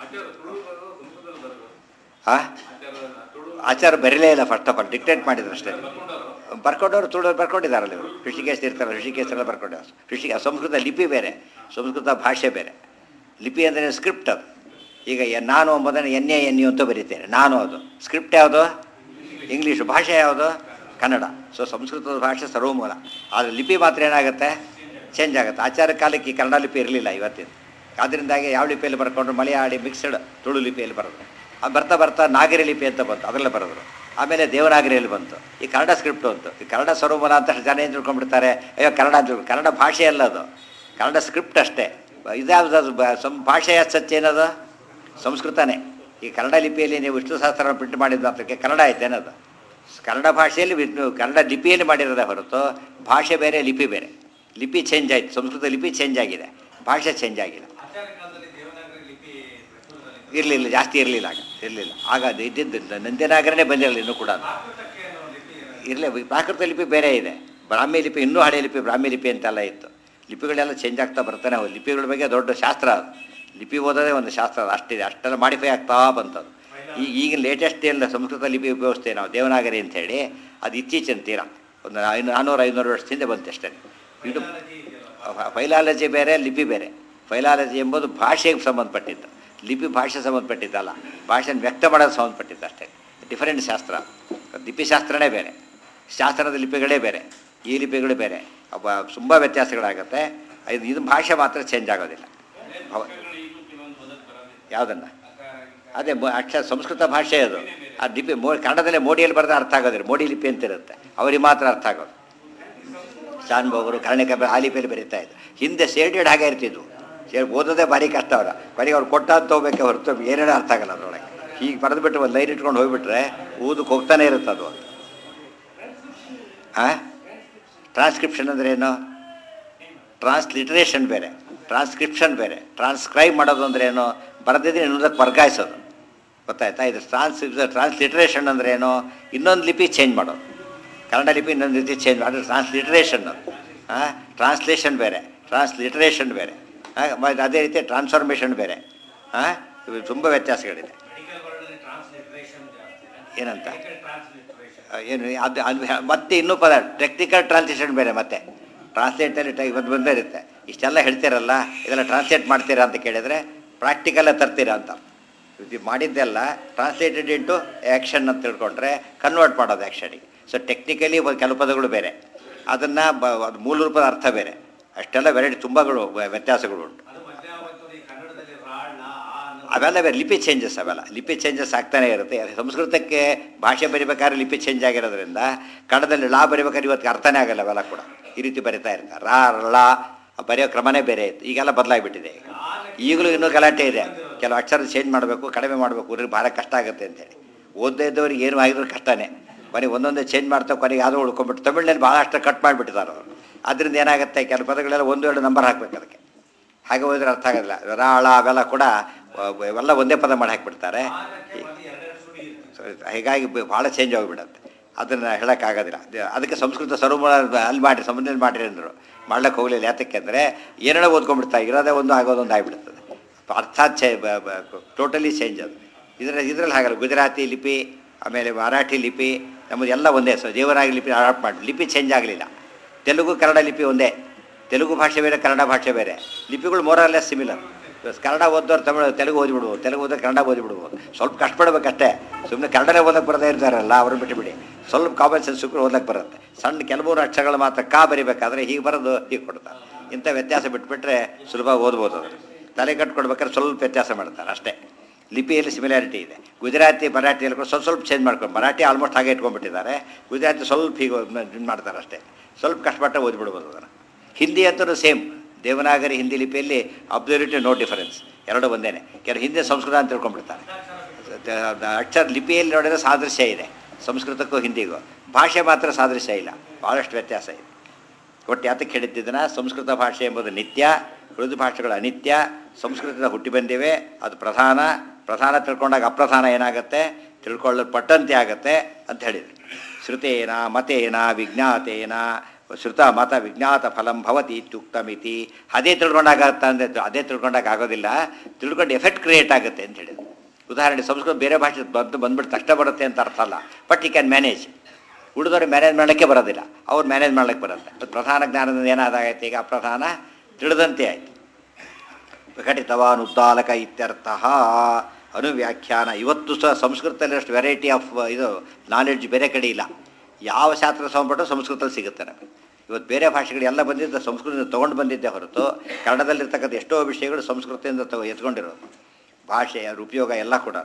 ಆ ಆಚಾರ ಬರೀಲೇ ಇಲ್ಲ ಫಸ್ಟ್ ಆಫ್ ಆಲ್ ಡಿಕ್ಟೇಟ್ ಮಾಡಿದ್ರು ಅಷ್ಟೇ ಬರ್ಕೊಂಡವ್ರು ತುಳು ಬರ್ಕೊಂಡಿದ್ದಾರಲ್ಲ ಇವರು ಋಷಿಕೇಶ್ ಇರ್ತಾರೆ ಋಷಿಕೇಶ್ ಎಲ್ಲ ಬರ್ಕೊಂಡವ್ರು ಋಷಿ ಸಂಸ್ಕೃತ ಲಿಪಿ ಬೇರೆ ಸಂಸ್ಕೃತ ಭಾಷೆ ಬೇರೆ ಲಿಪಿ ಅಂದರೆ ಸ್ಕ್ರಿಪ್ಟ್ ಅದು ಈಗ ಎ- ನಾನು ಎಂಬುದನ್ನು ಎನ್ ಎ ಎನ್ ಯು ಅಂತ ಬರೀತೇನೆ ನಾನು ಅದು ಸ್ಕ್ರಿಪ್ಟ್ ಯಾವುದು ಇಂಗ್ಲೀಷು ಭಾಷೆ ಯಾವುದು ಕನ್ನಡ ಸೊ ಸಂಸ್ಕೃತದ ಭಾಷೆ ಸರ್ವಮೂಲ ಆದರೆ ಲಿಪಿ ಮಾತ್ರ ಏನಾಗುತ್ತೆ ಚೇಂಜ್ ಆಗುತ್ತೆ ಆಚಾರ ಕಾಲಕ್ಕೆ ಈ ಕನ್ನಡ ಲಿಪಿ ಇರಲಿಲ್ಲ ಇವತ್ತಿನ ಅದರಿಂದಾಗಿ ಯಾವ ಲಿಪಿಯಲ್ಲಿ ಬರ್ಕೊಂಡ್ರು ಮಲಯಾಳಿ ಮಿಕ್ಸ್ಡ್ ತುಳು ಲಿಪಿಯಲ್ಲಿ ಬರೋದು ಅದು ಬರ್ತಾ ಬರ್ತಾ ನಾಗರಿ ಲಿಪಿ ಅಂತ ಬಂತು ಅದರಲ್ಲೇ ಬರೆದ್ರು ಆಮೇಲೆ ದೇವನಾಗರಿಯಲ್ಲಿ ಬಂತು ಈ ಕನ್ನಡ ಸ್ಕ್ರಿಪ್ಟ್ ಬಂತು ಈ ಕನ್ನಡ ಸ್ವರೂಪನ ಅಂತ ಜನ ಏನು ತಿಳ್ಕೊಂಡ್ಬಿಡ್ತಾರೆ ಅಯ್ಯೋ ಕನ್ನಡ ಅಂತ ತಿಳ್ಕೊ- ಕನ್ನಡ ಭಾಷೆ ಅಲ್ಲ ಅದು ಕನ್ನಡ ಸ್ಕ್ರಿಪ್ಟ್ ಅಷ್ಟೇ ಇದ್ಯಾವುದು ಅದು ಬ- ಸಂ ಭಾಷೆಯ ಸತ್ಯ ಏನದು ಸಂಸ್ಕೃತನೇ ಈ ಕನ್ನಡ ಲಿಪಿಯಲ್ಲಿ ನೀವು ವಿಷ್ಣು ಸಹಸ್ರ ಪ್ರಿಂಟ್ ಮಾಡಿದ ಮಾತ್ರಕ್ಕೆ ಕನ್ನಡ ಆಯ್ತೇನದು ಕನ್ನಡ ಭಾಷೆಯಲ್ಲಿ ವಿಷ್ಣು ಕನ್ನಡ ಲಿಪಿಯಲ್ಲಿ ಮಾಡಿರೋದೇ ಹೊರತು ಭಾಷೆ ಬೇರೆ ಲಿಪಿ ಬೇರೆ ಲಿಪಿ ಚೇಂಜ್ ಆಯಿತು ಸಂಸ್ಕೃತ ಲಿಪಿ ಚೇಂಜ್ ಆಗಿದೆ ಭಾಷೆ ಚೇಂಜ್ ಆಗಿಲ್ಲ ಆಚಾರ್ಯ ಕಾಲದಲ್ಲಿ ದೇವನಾಗರಿ ಲಿಪಿ ಪ್ರಚುರದಲ್ಲಿ ಇರಲಿಲ್ಲ ಜಾಸ್ತಿ ಇರಲಿಲ್ಲ ಆಗ ಇರಲಿಲ್ಲ ಆಗ ಅದು ಇದ್ದಿದ್ದು ನಂದಿನಾಗರನೇ ಬಂದಿರಲಿಲ್ಲ ಇನ್ನೂ ಕೂಡ ಪ್ರಾಕೃತಕ್ಕೆ ಅನ್ನೋ ಲಿಪಿ ಇರಲಿ ಪ್ರಾಕೃತ ಲಿಪಿ ಬೇರೆ ಇದೆ ಬ್ರಾಹ್ಮಿ ಲಿಪಿ ಇನ್ನೂ ಹಳೆ ಲಿಪಿ ಬ್ರಾಹ್ಮಿ ಲಿಪಿ ಅಂತೆಲ್ಲ ಇತ್ತು ಲಿಪಿಗಳೆಲ್ಲ ಚೇಂಜ್ ಆಗ್ತಾ ಬರ್ತಾನೆ ಹೋಗಿ ಲಿಪಿಗಳ ಬಗ್ಗೆ ದೊಡ್ಡ ಶಾಸ್ತ್ರ ಅದು ಲಿಪಿ ಓದೋದೇ ಒಂದು ಶಾಸ್ತ್ರ ಅದು ಅಷ್ಟಿದೆ ಅಷ್ಟೆಲ್ಲ ಮಾಡಿಫೈ ಆಗ್ತಾ ಬಂತದು ಈಗ ಈಗಿನ ಲೇಟೆಸ್ಟ್ ಎಲ್ಲ ಸಂಸ್ಕೃತ ಲಿಪಿ ಉಪಯೋಗಿಸ್ತೇವೆ ನಾವು ದೇವನಾಗರಿ ಅಂತೇಳಿ ಅದು ಇತ್ತೀಚಿನ ತೀರ ಒಂದು ಐನೂರು ನಾನ್ನೂರು ಐನೂರು ವರ್ಷದ ಹಿಂದೆ ಬಂತು ಅಷ್ಟೇ ಇದು ಟೆಕ್ನಾಲಜಿ ಇದೆಯಲ್ಲ ಫೈಲಾಲಜಿ ಬೇರೆ ಲಿಪಿ ಬೇರೆ ಫೈಲಾಲಜಿ ಎಂಬುದು ಭಾಷೆಗೆ ಸಂಬಂಧಪಟ್ಟಿದ್ದು ಲಿಪಿ ಭಾಷೆ ಸಂಬಂಧಪಟ್ಟಿದ್ದಲ್ಲ ಭಾಷೆನ ವ್ಯಕ್ತ ಮಾಡೋದು ಸಂಬಂಧಪಟ್ಟಿದ್ದು ಅಷ್ಟೇ ಡಿಫರೆಂಟ್ ಶಾಸ್ತ್ರ ಲಿಪಿ ಶಾಸ್ತ್ರನೇ ಬೇರೆ ಶಾಸ್ತ್ರದ ಲಿಪಿಗಳೇ ಬೇರೆ ಈ ಲಿಪಿಗಳು ಬೇರೆ ಅವ ತುಂಬ ವ್ಯತ್ಯಾಸಗಳಾಗುತ್ತೆ ಇದು ಇದು ಭಾಷೆ ಮಾತ್ರ ಚೇಂಜ್ ಆಗೋದಿಲ್ಲ ಅವ- ಈಗಲೂ ಕೆಲವೊಂದು ಓದಕ್ಕೆ ಬರೋದಿಲ್ಲ ಯಾವುದನ್ನು ಅಕಾರ ಅದೇ ಮೊ- ಅಕ್ಷರ ಸಂಸ್ಕೃತ ಭಾಷೆ ಅದು ಆ ಲಿಪಿ ಮೋ ಕನ್ನಡದಲ್ಲೇ ಮೋಡಿಯಲ್ಲಿ ಬರೆದ ಅರ್ಥ ಆಗೋದಿಲ್ಲ ಮೋಡಿ ಲಿಪಿ ಅಂತ ಇರುತ್ತೆ ಅವರಿಗೆ ಮಾತ್ರ ಅರ್ಥ ಆಗೋದು ಶಾನ್ಭೋಗರು ಕರ್ಣಿಕ ಆ ಲಿಪಿಯಲ್ಲಿ ಬರೀತಾ ಇದ್ರು ಹಿಂದೆ ಸೇರ್ಡೆಡ್ ಹಾಗೆ ಇರ್ತಿದ್ವು ಸೇ ಓದೋದೇ ಭಾರಿ ಕಷ್ಟ ಅವರ ಕೊನೆಗೆ ಅವ್ರು ಕೊಟ್ಟ ಅಂತ ಹೋಗ್ಬೇಕೆ ಹೊರತು ಏನೇನೋ ಅರ್ಥ ಆಗಲ್ಲ ಅದರೊಳಗೆ ಈಗ ಬರೆದ್ಬಿಟ್ಟು ಒಂದು ಲೈನ್ ಇಟ್ಕೊಂಡು ಹೋಗ್ಬಿಟ್ರೆ ಊದಕ್ಕೆ ಹೋಗ್ತಾನೆ ಇರುತ್ತೆ ಅದು ಹಾಂ ಟ್ರಾನ್ಸ್ಕ್ರಿಪ್ಷನ್ ಅಂದ್ರೆ ಏನು ಟ್ರಾನ್ಸ್ಲಿಟ್ರೇಷನ್ ಬೇರೆ ಟ್ರಾನ್ಸ್ಕ್ರಿಪ್ಷನ್ ಬೇರೆ ಟ್ರಾನ್ಸ್ಕ್ರೈಬ್ ಮಾಡೋದು ಅಂದ್ರೆ ಏನು ಬರೆದಿದ್ರೆ ಇನ್ನೊಂದಕ್ಕೆ ವರ್ಗಾಯಿಸೋದು ಗೊತ್ತಾಯ್ತಾ ಇದು ಟ್ರಾನ್ಸ್ ಟ್ರಾನ್ಸ್ಲಿಟ್ರೇಷನ್ ಅಂದ್ರೆ ಏನು ಇನ್ನೊಂದು ಲಿಪಿ ಚೇಂಜ್ ಮಾಡೋದು ಕನ್ನಡ ಲಿಪಿ ಇನ್ನೊಂದು ರೀತಿ ಚೇಂಜ್ ಮಾಡೋದು ಟ್ರಾನ್ಸ್ಲಿಟ್ರೇಷನ್ ಅದು ಹಾಂ ಟ್ರಾನ್ಸ್ಲೇಷನ್ ಬೇರೆ ಟ್ರಾನ್ಸ್ಲಿಟ್ರೇಷನ್ ಬೇರೆ ಹಾಂ ಮತ್ತು ಅದೇ ರೀತಿ ಟ್ರಾನ್ಸ್ಫಾರ್ಮೇಷನ್ ಬೇರೆ ಹಾಂ ಇವು ತುಂಬ ವ್ಯತ್ಯಾಸಗಳಿದೆ ಮೆಡಿಕಲ್ ವರ್ಲ್ಡ್ ಟ್ರಾನ್ಸ್ಲಿಟ್ರೇಷನ್ ಜಾಸ್ತಿ ಏನಂತ ಮೆಡಿಕಲ್ ಟ್ರಾನ್ಸ್ಲಿಟ್ರೇಷನ್ ಆ, ಏನು ಅದು ಅದು ಹೆ- ಮತ್ತೆ ಇನ್ನೂ ಪದ ಟೆಕ್ನಿಕಲ್ ಟ್ರಾನ್ಸ್ಲೇಷನ್ ಬೇರೆ ಮತ್ತೆ ಟ್ರಾನ್ಸ್ಲೇಟಲ್ಲಿ ಟೈ ಇವತ್ತು ಬಂದೇ ಇರುತ್ತೆ ಇಷ್ಟೆಲ್ಲ ಹೇಳ್ತೀರಲ್ಲ ಇದೆಲ್ಲ ಟ್ರಾನ್ಸ್ಲೇಟ್ ಮಾಡ್ತೀರಾ ಅಂತ ಕೇಳಿದರೆ ಪ್ರಾಕ್ಟಿಕಲ್ಲೇ ತರ್ತೀರಾ ಅಂತ ಇದು ಮಾಡಿದ್ದೆಲ್ಲ ಟ್ರಾನ್ಸ್ಲೇಟೆಡ್ ಇಂಟು ಆ್ಯಕ್ಷನ್ ಅಂತ ತಿಳ್ಕೊಂಡ್ರೆ ಕನ್ವರ್ಟ್ ಮಾಡೋದು ಆ್ಯಕ್ಷನಿಗೆ ಸೊ ಟೆಕ್ನಿಕಲಿ ಕೆಲವು ಪದಗಳು ಬೇರೆ ಅದನ್ನು ಬ ಅದು ಮೂಲ ರೂಪದ ಅರ್ಥ ಬೇರೆ ಅಷ್ಟೆಲ್ಲ ವೆರೈಟಿ ತುಂಬಗಳು ವ್ಯ- ವ್ಯತ್ಯಾಸಗಳು ಉಂಟು ಅದು ಮಧ್ಯಾಹ್ನ ಈ ಕನ್ನಡದಲ್ಲಿ ರಾಳ್ ಲ ಆ ಅನ್ನೋದು ಅವೆಲ್ಲ ಬೇರೆ ಲಿಪಿ ಚೇಂಜಸ್ ಅವೆಲ್ಲ ಲಿಪಿ ಚೇಂಜಸ್ ಆಗ್ತಾನೆ ಇರುತ್ತೆ ಸಂಸ್ಕೃತಕ್ಕೆ ಭಾಷೆ ಬರಿಬೇಕಾದ್ರೆ ಲಿಪಿ ಚೇಂಜ್ ಆಗಿರೋದ್ರಿಂದ ಕನ್ನಡದಲ್ಲಿ ಲಾ ಬರಿಬೇಕಾದ್ರೆ ಇವತ್ತಿಗೆ ಅರ್ಥನೇ ಆಗಲ್ಲ ಅವೆಲ್ಲ ಕೂಡ ಈ ರೀತಿ ಬರಿತಾ ಇರ್ತಾರೆ ರಾ ಲಾ ಬರೆಯೋ ಕ್ರಮನೇ ಬೇರೆ ಇತ್ತು ಈಗೆಲ್ಲ ಬದಲಾಗಿಬಿಟ್ಟಿದೆ ಈಗ ಈಗಲೂ ಇನ್ನೂ ಗಲಾಟೆ ಇದೆ ಕೆಲವು ಅಕ್ಷರ ಚೇಂಜ್ ಮಾಡಬೇಕು ಕಡಿಮೆ ಮಾಡಬೇಕು ಇವ್ರಿಗೆ ಭಾಳ ಕಷ್ಟ ಆಗುತ್ತೆ ಅಂತೇಳಿ ಓದದೇ ಇದ್ದವ್ರಿಗೆ ಏನು ಆಗಿದ್ರು ಕಷ್ಟನೇ ಕೊನೆಗೆ ಒಂದೊಂದೇ ಚೇಂಜ್ ಮಾಡ್ತಾ ಕೊನೆಗೆ ಯಾವುದೋ ಉಳ್ಕೊಂಡ್ಬಿಟ್ಟು ತಮಿಳಿನಲ್ಲಿ ಭಾಳಷ್ಟು ಕಟ್ ಮಾಡಿಬಿಟ್ಟಿದ್ದಾರೆ ಅವರು ಅದರಿಂದ ಏನಾಗುತ್ತೆ ಕೆಲವು ಪದಗಳೆಲ್ಲ ಒಂದು ಎರಡು ನಂಬರ್ ಹಾಕ್ಬೇಕು ಅದಕ್ಕೆ ಹಾಗೆ ಹೋದ್ರೆ ಅರ್ಥ ಆಗೋದಿಲ್ಲ ರಾಳ ಅವೆಲ್ಲ ಕೂಡ ಅಹ್, ಇವೆಲ್ಲ ಒಂದೇ ಪದ ಮಾಡಿ ಹಾಕಿಬಿಡ್ತಾರೆ ಆನಕ್ಕೆ ಮತ್ತೆ ಎರಡೆರಡು ಸುಡಿ ಇರುತ್ತೆ ಸೊ ಹೀಗಾಗಿ ಬ- ಭಾಳ ಚೇಂಜ್ ಆಗಿಬಿಡುತ್ತೆ ಅದನ್ನು ಹೇಳೋಕ್ಕಾಗೋದಿಲ್ಲ ಅದ್- ಅದಕ್ಕೆ ಸಂಸ್ಕೃತ ಸ್ವರೂಪ ಅಲ್ಲಿ ಮಾಡಿ ಸಂಬಂಧದಲ್ಲಿ ಮಾಡಿರಿ ಅಂದರು ಮಾಡ್ಲಿಕ್ಕೆ ಹೋಗಲಿಲ್ಲ ಯಾತಕ್ಕೆ ಅಂದರೆ ಏನೇನೋ ಓದ್ಕೊಂಡ್ಬಿಡ್ತಾ ಇರೋದೇ ಒಂದು ಆಗೋದೊಂದು ಆಗಿಬಿಡ್ತದೆ ಅರ್ಥಾತ್ ಚೇ ಟೋಟಲಿ ಚೇಂಜ್ ಅದು ಇದರಲ್ಲಿ ಇದರಲ್ಲಿ ಹಾಗಲ್ಲ ಗುಜರಾತಿ ಲಿಪಿ ಆಮೇಲೆ ಮರಾಠಿ ಲಿಪಿ ನಮ್ಮದು ಎಲ್ಲ ಒಂದೇ ಸೊ ದೇವರಾಗಿ ಲಿಪಿ ಅಡಾಪ್ಟ್ ಮಾಡಿ ಲಿಪಿ ಚೇಂಜ್ ಆಗಲಿಲ್ಲ ತೆಲುಗು ಕನ್ನಡ ಲಿಪಿ ಒಂದೇ ತೆಲುಗು ಭಾಷೆ ಬೇರೆ ಕನ್ನಡ ಭಾಷೆ ಬೇರೆ ಲಿಪಿಗಳು ಮೋರಲ್ಲೇ ಸಿಮಿಲರ್ ಕನ್ನಡ ಓದೋರು ತಮಿಳು ತೆಲುಗು ಓದಿಬಿಡ್ಬೋದು ತೆಲುಗು ಓದೋರು ಕನ್ನಡ ಓದಿಬಿಡ್ಬೋದು ಸ್ವಲ್ಪ ಕಷ್ಟಪಡ್ಬೇಕಷ್ಟೇ ಸುಮ್ಮನೆ ಕನ್ನಡನೇ ಓದಕ್ಕೆ ಬರದೇ ಇರ್ತಾರಲ್ಲ ಅವ್ರನ್ನ ಬಿಟ್ಟುಬಿಡಿ ಸ್ವಲ್ಪ ಕಾಮನ್ ಸೆನ್ಸ್ ಶುಕ್ರ ಓದಕ್ಕೆ ಬರುತ್ತೆ ಸಣ್ಣ ಕೆಲವೂರು ಅಕ್ಷರಗಳು ಮಾತ್ರ ಕಾ ಬರಿಬೇಕಾದ್ರೆ ಹೀಗೆ ಬರೋದು ಹೀಗೆ ಕೊಡ್ತಾರೆ ಇಂಥ ವ್ಯತ್ಯಾಸ ಬಿಟ್ಬಿಟ್ರೆ ಸುಲಭ ಓದ್ಬೋದು ಅದನ್ನು ತಲೆ ಕಟ್ಕೊಡ್ಬೇಕಾದ್ರೆ ಸ್ವಲ್ಪ ವ್ಯತ್ಯಾಸ ಮಾಡ್ತಾರೆ ಅಷ್ಟೇ ಲಿಪಿಯಲ್ಲಿ ಸಿಮಿಲಾರಿಟಿ ಇದೆ ಗುಜರಾತಿ ಮರಾಠಿಯಲ್ಲಿ ಕೂಡ ಸ್ವಲ್ಪ ಸ್ವಲ್ಪ ಚೇಂಜ್ ಮಾಡ್ಕೊಂಡು ಮರಾಠಿ ಆಲ್ಮೋಸ್ಟ್ ಹಾಗೆ ಇಟ್ಕೊಂಡ್ಬಿಟ್ಟಿದ್ದಾರೆ ಗುಜರಾತಿ ಸ್ವಲ್ಪ ಹೀಗೆ ಇದು ಮಾಡ್ತಾರೆ ಅಷ್ಟೇ ಸ್ವಲ್ಪ ಕಷ್ಟಪಟ್ಟು ಓದ್ಬಿಡ್ಬೋದು ಅದನ್ನು ಹಿಂದಿ ಅಂತೂ ಸೇಮ್ ದೇವನಾಗರಿ ಹಿಂದಿ ಲಿಪಿಯಲ್ಲಿ ಅಬ್ಸಲ್ಯೂಟ್ಲಿ ನೋ ಡಿಫರೆನ್ಸ್ ಎರಡು ಒಂದೇನೆ ಕೆಲವು ಹಿಂದೆ ಸಂಸ್ಕೃತ ಅಂತ ತಿಳ್ಕೊಂಡ್ಬಿಡ್ತಾರೆ ದ- ಅಕ್ಷರ ಲಿಪಿಯಲ್ಲಿ ನೋಡಿದ್ರೆ ಸಾದೃಶ್ಯ ಇದೆ ಸಂಸ್ಕೃತಕ್ಕೂ ಹಿಂದಿಗೂ ಭಾಷೆ ಮಾತ್ರ ಸಾದೃಶ್ಯ ಇಲ್ಲ ಭಾಳಷ್ಟು ವ್ಯತ್ಯಾಸ ಇದೆ ಒಟ್ಟು ಯಾತಕ್ಕೆ ಹೇಳಿದ್ದನ್ನ ಸಂಸ್ಕೃತ ಭಾಷೆ ಎಂಬುದು ನಿತ್ಯ ಉಳಿದ ಭಾಷೆಗಳು ಅನಿತ್ಯ ಸಂಸ್ಕೃತದ ಹುಟ್ಟಿ ಬಂದಿವೆ ಅದು ಪ್ರಧಾನ ಪ್ರಧಾನ ತಿಳ್ಕೊಂಡಾಗ ಅಪ್ರಧಾನ ಏನಾಗುತ್ತೆ ತಿಳ್ಕೊಳ್ಳಲ್ಪಟ್ಟಂತೆ ಆಗುತ್ತೆ ಅಂತ ಹೇಳಿದರು ಶ್ರುತೇನ ಮತೇನ ವಿಜ್ಞಾತೇನ ಶ್ರುತ ಮತ ವಿಜ್ಞಾತ ಫಲಂ ಭವತಿ ಇತ್ಯುಕ್ತಮಿತಿ ಅದೇ ತಿಳ್ಕೊಂಡಾಗತ್ತ ಅಂದರೆ ಅದೇ ತಿಳ್ಕೊಂಡಾಗ ಆಗೋದಿಲ್ಲ ತಿಳ್ಕೊಂಡು ಎಫೆಕ್ಟ್ ಕ್ರಿಯೇಟ್ ಆಗುತ್ತೆ ಅಂತ ಹೇಳಿದ್ರು ಉದಾಹರಣೆ ಸಂಸ್ಕೃತ ಬೇರೆ ಭಾಷೆ ಬಂದು ಬಂದ್ಬಿಟ್ಟು ಕಷ್ಟ ಬರುತ್ತೆ ಅಂತ ಅರ್ಥ ಅಲ್ಲ ಬಟ್ ಈ ಕ್ಯಾನ್ ಮ್ಯಾನೇಜ್ ಉಳಿದವ್ರು ಮ್ಯಾನೇಜ್ ಮಾಡಲಿಕ್ಕೆ ಬರೋದಿಲ್ಲ ಅವ್ರು ಮ್ಯಾನೇಜ್ ಮಾಡ್ಲಿಕ್ಕೆ ಬರುತ್ತೆ ಅದು ಪ್ರಧಾನ ಜ್ಞಾನದಿಂದ ಏನಾದಾಗೈತೆ ಈಗ ಅಪ್ರಧಾನ ತಿಳಿದಂತೆ ಆಯಿತು ಪ್ರಕಟಿತವಾನ್ ಉದ್ದಾಲಕ ಇತ್ಯರ್ಥ ಅನುವ್ಯಾಖ್ಯಾನ ಇವತ್ತು ಸಹ ಸಂಸ್ಕೃತದಲ್ಲಿ ಅಷ್ಟು ವೆರೈಟಿ ಆಫ್ ಇದು ನಾಲೆಡ್ಜ್ ಬೇರೆ ಕಡೆ ಇಲ್ಲ ಯಾವ ಶಾಸ್ತ್ರ ಸಂಬಂಧ ಸಂಸ್ಕೃತದಲ್ಲಿ ಸಿಗುತ್ತೆ ನಮಗೆ ಇವತ್ತು ಬೇರೆ ಭಾಷೆಗಳು ಎಲ್ಲ ಬಂದಿದ್ದು ಸಂಸ್ಕೃತದಿಂದ ತೊಗೊಂಡು ಬಂದಿದ್ದೆ ಹೊರತು ಕನ್ನಡದಲ್ಲಿರ್ತಕ್ಕಂಥ ಎಷ್ಟೋ ವಿಷಯಗಳು ಸಂಸ್ಕೃತದಿಂದ ತಗೊ ಎತ್ಕೊಂಡಿರೋದು ಭಾಷೆ ಅದ್ರ ಉಪಯೋಗ ಎಲ್ಲ ಕೂಡ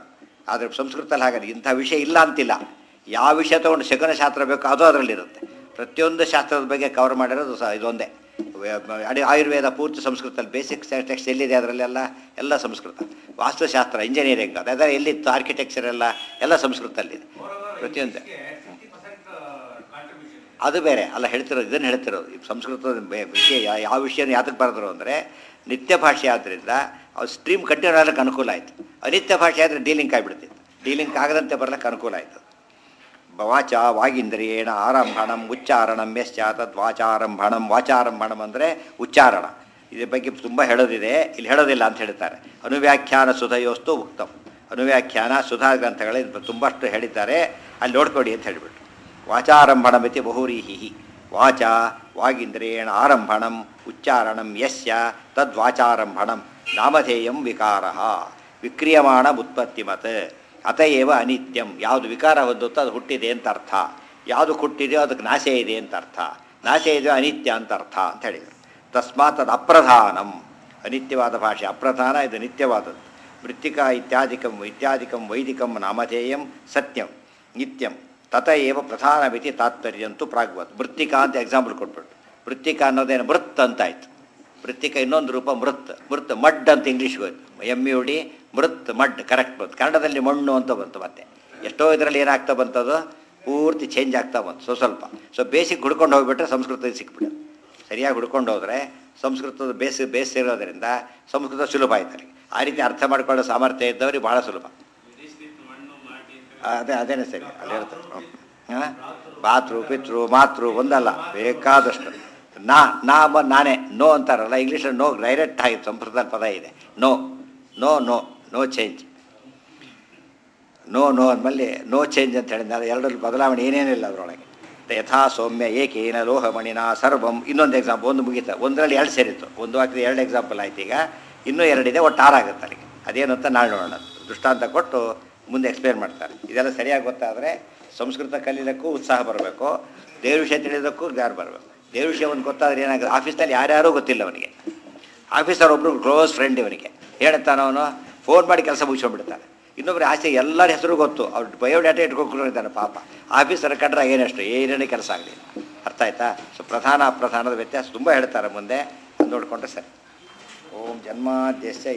ಆದರೆ ಸಂಸ್ಕೃತದಲ್ಲಿ ಹಾಗಲ್ಲ ಇಂಥ ವಿಷಯ ಇಲ್ಲ ಅಂತಿಲ್ಲ ಯಾವ ವಿಷಯ ತೊಗೊಂಡು ಶಕುನಶಾಸ್ತ್ರ ಬೇಕೋ ಅದು ಅದರಲ್ಲಿರುತ್ತೆ ಪ್ರತಿಯೊಂದು ಶಾಸ್ತ್ರದ ಬಗ್ಗೆ ಕವರ್ ಮಾಡಿರೋದು ಸಹ ಇದೊಂದೇ ವ- ಅಡಿ ಆಯುರ್ವೇದ ಪೂರ್ತಿ ಸಂಸ್ಕೃತದಲ್ಲಿ ಬೇಸಿಕ್ ಟೆಕ್ಸ್ಟ್ ಎಲ್ಲಿದೆ ಅದರಲ್ಲೆಲ್ಲ ಎಲ್ಲ ಸಂಸ್ಕೃತ ವಾಸ್ತುಶಾಸ್ತ್ರ ಇಂಜಿನಿಯರಿಂಗ್ ಅದರ ಎಲ್ಲಿತ್ತು ಆರ್ಕಿಟೆಕ್ಚರ್ ಎಲ್ಲ ಎಲ್ಲ ಸಂಸ್ಕೃತದಲ್ಲಿದೆ ಪ್ರತಿಯೊಂದು ಫಿಫ್ಟಿ ಪರ್ಸೆಂಟ್ ಕಾಂಟ್ರಿಬ್ಯೂಷನ್ ಅದು ಬೇರೆ ಅಲ್ಲ ಹೇಳ್ತಿರೋದು ಇದನ್ನು ಹೇಳ್ತಿರೋದು ಈ ಸಂಸ್ಕೃತದ ಬೆ- ವಿಷಯ ಯಾ- ಯಾವ ವಿಷಯನ ಯಾತಕ್ಕೆ ಬರೆದ್ರು ಅಂದರೆ ನಿತ್ಯ ಭಾಷೆ ಆದ್ದರಿಂದ ಅವ್ರು ಸ್ಟ್ರೀಮ್ ಕಂಟಿನ್ಯೂ ಆಗಲಿಕ್ಕೆ ಅನುಕೂಲ ಆಯಿತು ಅನಿತ್ಯ ಭಾಷೆ ಆದರೆ ಡೀಲಿಂಕ್ ಆಗಿಬಿಡ್ತಿತ್ತು ಡೀಲಿಂಕ್ ಆಗದಂತೆ ಬರ್ಲಿಕ್ಕೆ ಅನುಕೂಲ ಆಯಿತು ವಾಚ ವಾಗಿಂದ್ರಿಯೇಣ ಆರಂಭಣಂ ಉಚ್ಚಾರಣಂ ಯಶ್ಚ ತದ್ ವಾಚಾರಂಭಣಂ ವಾಚಾರಂಭಣಂ ಅಂದರೆ ಉಚ್ಚಾರಣ ಇದ್ರ ಬಗ್ಗೆ ತುಂಬ ಹೇಳೋದಿದೆ ಇಲ್ಲಿ ಹೇಳೋದಿಲ್ಲ ಅಂತ ಹೇಳ್ತಾರೆ ಅನುವ್ಯಾಖ್ಯಾನ ಸುಧಯೋಸ್ತು ಉಕ್ತಂ ಅನುವ್ಯಾಖ್ಯಾನ ಸುಧಾ ಗ್ರಂಥಗಳಲ್ಲಿ ತುಂಬಷ್ಟು ಹೇಳಿದ್ದಾರೆ ಅಲ್ಲಿ ನೋಡ್ಕೊಡಿ ಅಂತ ಹೇಳಿಬಿಟ್ಟು ವಾಚಾರಂಭಣಮಿತಿ ಬಹುರೀಹಿ ವಾಚ ವಾಗಿಂದ್ರಿಯೇಣ ಆರಂಭಣಂ ಉಚ್ಚಾರಣಂ ಯಸ್ಯ ತದ್ವಾಚಾರಂಭಣಂ ನಾಮಧೇಯಂ ವಿಕಾರ ವಿಕ್ರಿಯಮಾಣ ಉತ್ಪತ್ತಿಮತ್ ಅತಏವ ಅನಿತ್ಯಂ ಯಾವುದು ವಿಕಾರ ಹೊಂದುತ್ತೋ ಅದು ಹುಟ್ಟಿದೆ ಅಂತ ಅರ್ಥ ಯಾವುದು ಹುಟ್ಟಿದೆಯೋ ಅದಕ್ಕೆ ನಾಶ ಇದೆ ಅಂತ ಅರ್ಥ ನಾಶ ಇದೆಯೋ ಅನಿತ್ಯ ಅಂತ ಅರ್ಥ ಅಂತ ಹೇಳಿದರು ತಸ್ಮಾತ್ ಅದು ಅಪ್ರಧಾನಂ ಅನಿತ್ಯವಾದ ಭಾಷೆ ಅಪ್ರಧಾನ ಇದು ನಿತ್ಯವಾದದ್ದು ಮೃತ್ತಿಕಾ ಇತ್ಯಾದಿಕಂ ಇತ್ಯಾದಿಕಂ ವೈದಿಕಂ ನಾಮಧೇಯಂ ಸತ್ಯಂ ನಿತ್ಯಂ ತತ ಏವ ಪ್ರಧಾನಮಿತಿ ತಾತ್ಪರ್ಯಂತೂ ಪ್ರಾಗ್ವತ್ ಮೃತ್ತಿಕಾ ಅಂತ ಎಕ್ಸಾಂಪಲ್ ಕೊಟ್ಬಿಟ್ಟು ಮೃತ್ತಿಕಾ ಅನ್ನೋದೇನು ಮೃತ್ ಅಂತಾಯ್ತು ಮೃತ್ತಿಕ ಇನ್ನೊಂದು ರೂಪ ಮೃತ್ ಮೃತ್ ಮಡ್ ಅಂತ ಇಂಗ್ಲೀಷ್ಗೆ ಹೋಯ್ತು ಎಮ್ ಯು ಡಿ ಮೃತ್ ಮಡ್ ಕರೆಕ್ಟ್ ಬಂತು ಕನ್ನಡದಲ್ಲಿ ಮಣ್ಣು ಅಂತ ಬಂತು ಮತ್ತೆ ಎಷ್ಟೋ ಇದರಲ್ಲಿ ಏನಾಗ್ತಾ ಬಂತದು ಪೂರ್ತಿ ಚೇಂಜ್ ಆಗ್ತಾ ಬಂತು ಸೊ ಸ್ವಲ್ಪ ಸೊ ಬೇಸಿಕ್ ಹುಡ್ಕೊಂಡು ಹೋಗ್ಬಿಟ್ರೆ ಸಂಸ್ಕೃತದಲ್ಲಿ ಸಿಕ್ಬಿಡೋದು ಸರಿಯಾಗಿ ಹುಡ್ಕೊಂಡು ಹೋದರೆ ಸಂಸ್ಕೃತದ ಬೇಸ್ ಬೇಸ್ ಇರೋದರಿಂದ ಸಂಸ್ಕೃತ ಸುಲಭ ಆಯ್ತು ಅಲ್ಲಿಗೆ ಆ ರೀತಿ ಅರ್ಥ ಮಾಡ್ಕೊಳ್ಳೋ ಸಾಮರ್ಥ್ಯ ಇದ್ದವ್ರಿಗೆ ಭಾಳ ಸುಲಭ ಮಣ್ಣು ಮಾಟಿ ಅಂತ ಅದೇ ಅದೇನೇ ಸರಿ ಅಲ್ಲಿ ಹೇಳ್ತಾರೆ ಹಾಂ ಬಾತೃ ಪಿತೃ ಮಾತೃ ಒಂದಲ್ಲ ಬೇಕಾದಷ್ಟು ನಾ ನಾ ಮ ನಾನೇ ನೋ ಅಂತಾರಲ್ಲ ಇಂಗ್ಲೀಷಲ್ಲಿ ನೋ ಡೈರೆಕ್ಟ್ ಆಗಿ ಸಂಸ್ಕೃತ ಪದ ಇದೆ no no no no change no no ಅಂದಮೇಲೆ ನೋ ಚೇಂಜ್ ಅಂತ ಹೇಳಿದ್ರೆ ಎರಡರಲ್ಲಿ ಬದಲಾವಣೆ ಏನೇನಿಲ್ಲ ಅದರೊಳಗೆ ಯಥಾ ಸೌಮ್ಯ ಏಕೇನ ಲೋಹಮಣಿನ ಸರ್ವಂ ಇನ್ನೊಂದು ಎಕ್ಸಾಂಪಲ್ ಒಂದು ಮುಗೀತ ಒಂದರಲ್ಲಿ ಎರಡು ಸೇರಿತ್ತು ಒಂದು ಹಾಕಿದ್ರೆ ಎರಡು ಎಕ್ಸಾಂಪಲ್ ಆಯ್ತು ಈಗ ಇನ್ನೂ ಎರಡಿದೆ ಒಟ್ಟು ಆರಾಗುತ್ತೆ ಅಲ್ಲಿಗೆ ಅದೇನು ಅಂತ ನಾಳೆ ನೋಡೋಣ ದೃಷ್ಟಾಂತ ಕೊಟ್ಟು ಮುಂದೆ ಎಕ್ಸ್ಪ್ಲೇನ್ ಮಾಡ್ತಾರೆ ಇದೆಲ್ಲ ಸರಿಯಾಗಿ ಗೊತ್ತಾದರೆ ಸಂಸ್ಕೃತ ಕಲೀಲಿಕ್ಕೂ ಉತ್ಸಾಹ ಬರಬೇಕು ದೇವ್ರ ವಿಷಯ ತಿಳಿಯೋದಕ್ಕೂ ಯಾರು ಬರಬೇಕು ದೇವ್ರ ವಿಷಯ ಒಂದು ಗೊತ್ತಾದ್ರೆ ಏನಾಗುತ್ತೆ ಆಫೀಸ್ನಲ್ಲಿ ಯಾರ್ಯಾರೂ ಗೊತ್ತಿಲ್ಲ ಅವನಿಗೆ ಆಫೀಸರ್ ಒಬ್ಬರು ಕ್ಲೋಸ್ ಫ್ರೆಂಡ್ ಇವನಿಗೆ ಹೇಳ್ತಾನೆ ಅವನು ಫೋನ್ ಮಾಡಿ ಕೆಲಸ ಮುಗಿಸ್ಕೊಂಡ್ಬಿಡ್ತಾನೆ ಇನ್ನೊಬ್ಬರು ಆಸೆ ಎಲ್ಲರ ಹೆಸರು ಗೊತ್ತು ಅವ್ರು ಬಯೋಡಾಟಾ ಇಟ್ಕೊಂಡಿದ್ದಾನೆ ಪಾಪ ಆಫೀಸರ್ ಕಂಡ್ರೆ ಏನಷ್ಟು ಏನೇನೇ ಕೆಲಸ ಆಗಲಿಲ್ಲ ಅರ್ಥ ಆಯ್ತಾ ಸೊ ಪ್ರಧಾನ ಅಪ್ರಧಾನದ ವ್ಯತ್ಯಾಸ ತುಂಬ ಹೇಳ್ತಾರೆ ಮುಂದೆ ಅದು ನೋಡಿಕೊಂಡ್ರೆ ಸರಿ ಓಂ ಜನ್ಮಾದ್ಯಸ್ಯ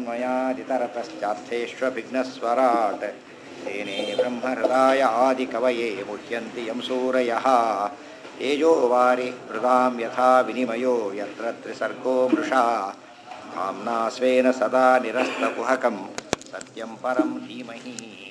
ಯಥೋನ್ಮಯಾದಿತರತಶ್ಚಾರ್ಥೇಷ್ವಭಿಘ್ನಸ್ವರಾಟ್ ತೇನೇ ಬ್ರಹ್ಮಹೃದಾಯ ಆದಿಕವಯೇ ಮುಹ್ಯಂತಿ ಯಂ ಸೂರಯಃ ತೇಜೋ ವಾರಿ ಹೃದಾಂ ಯಥಾ ವಿನಿಮಯೋ ಯತ್ರ ತ್ರಿಸರ್ಗೋ ಮೃಷಾ धाम्ना स्वेन सदा निरस्तकुहकं सत्यं परं धीमहि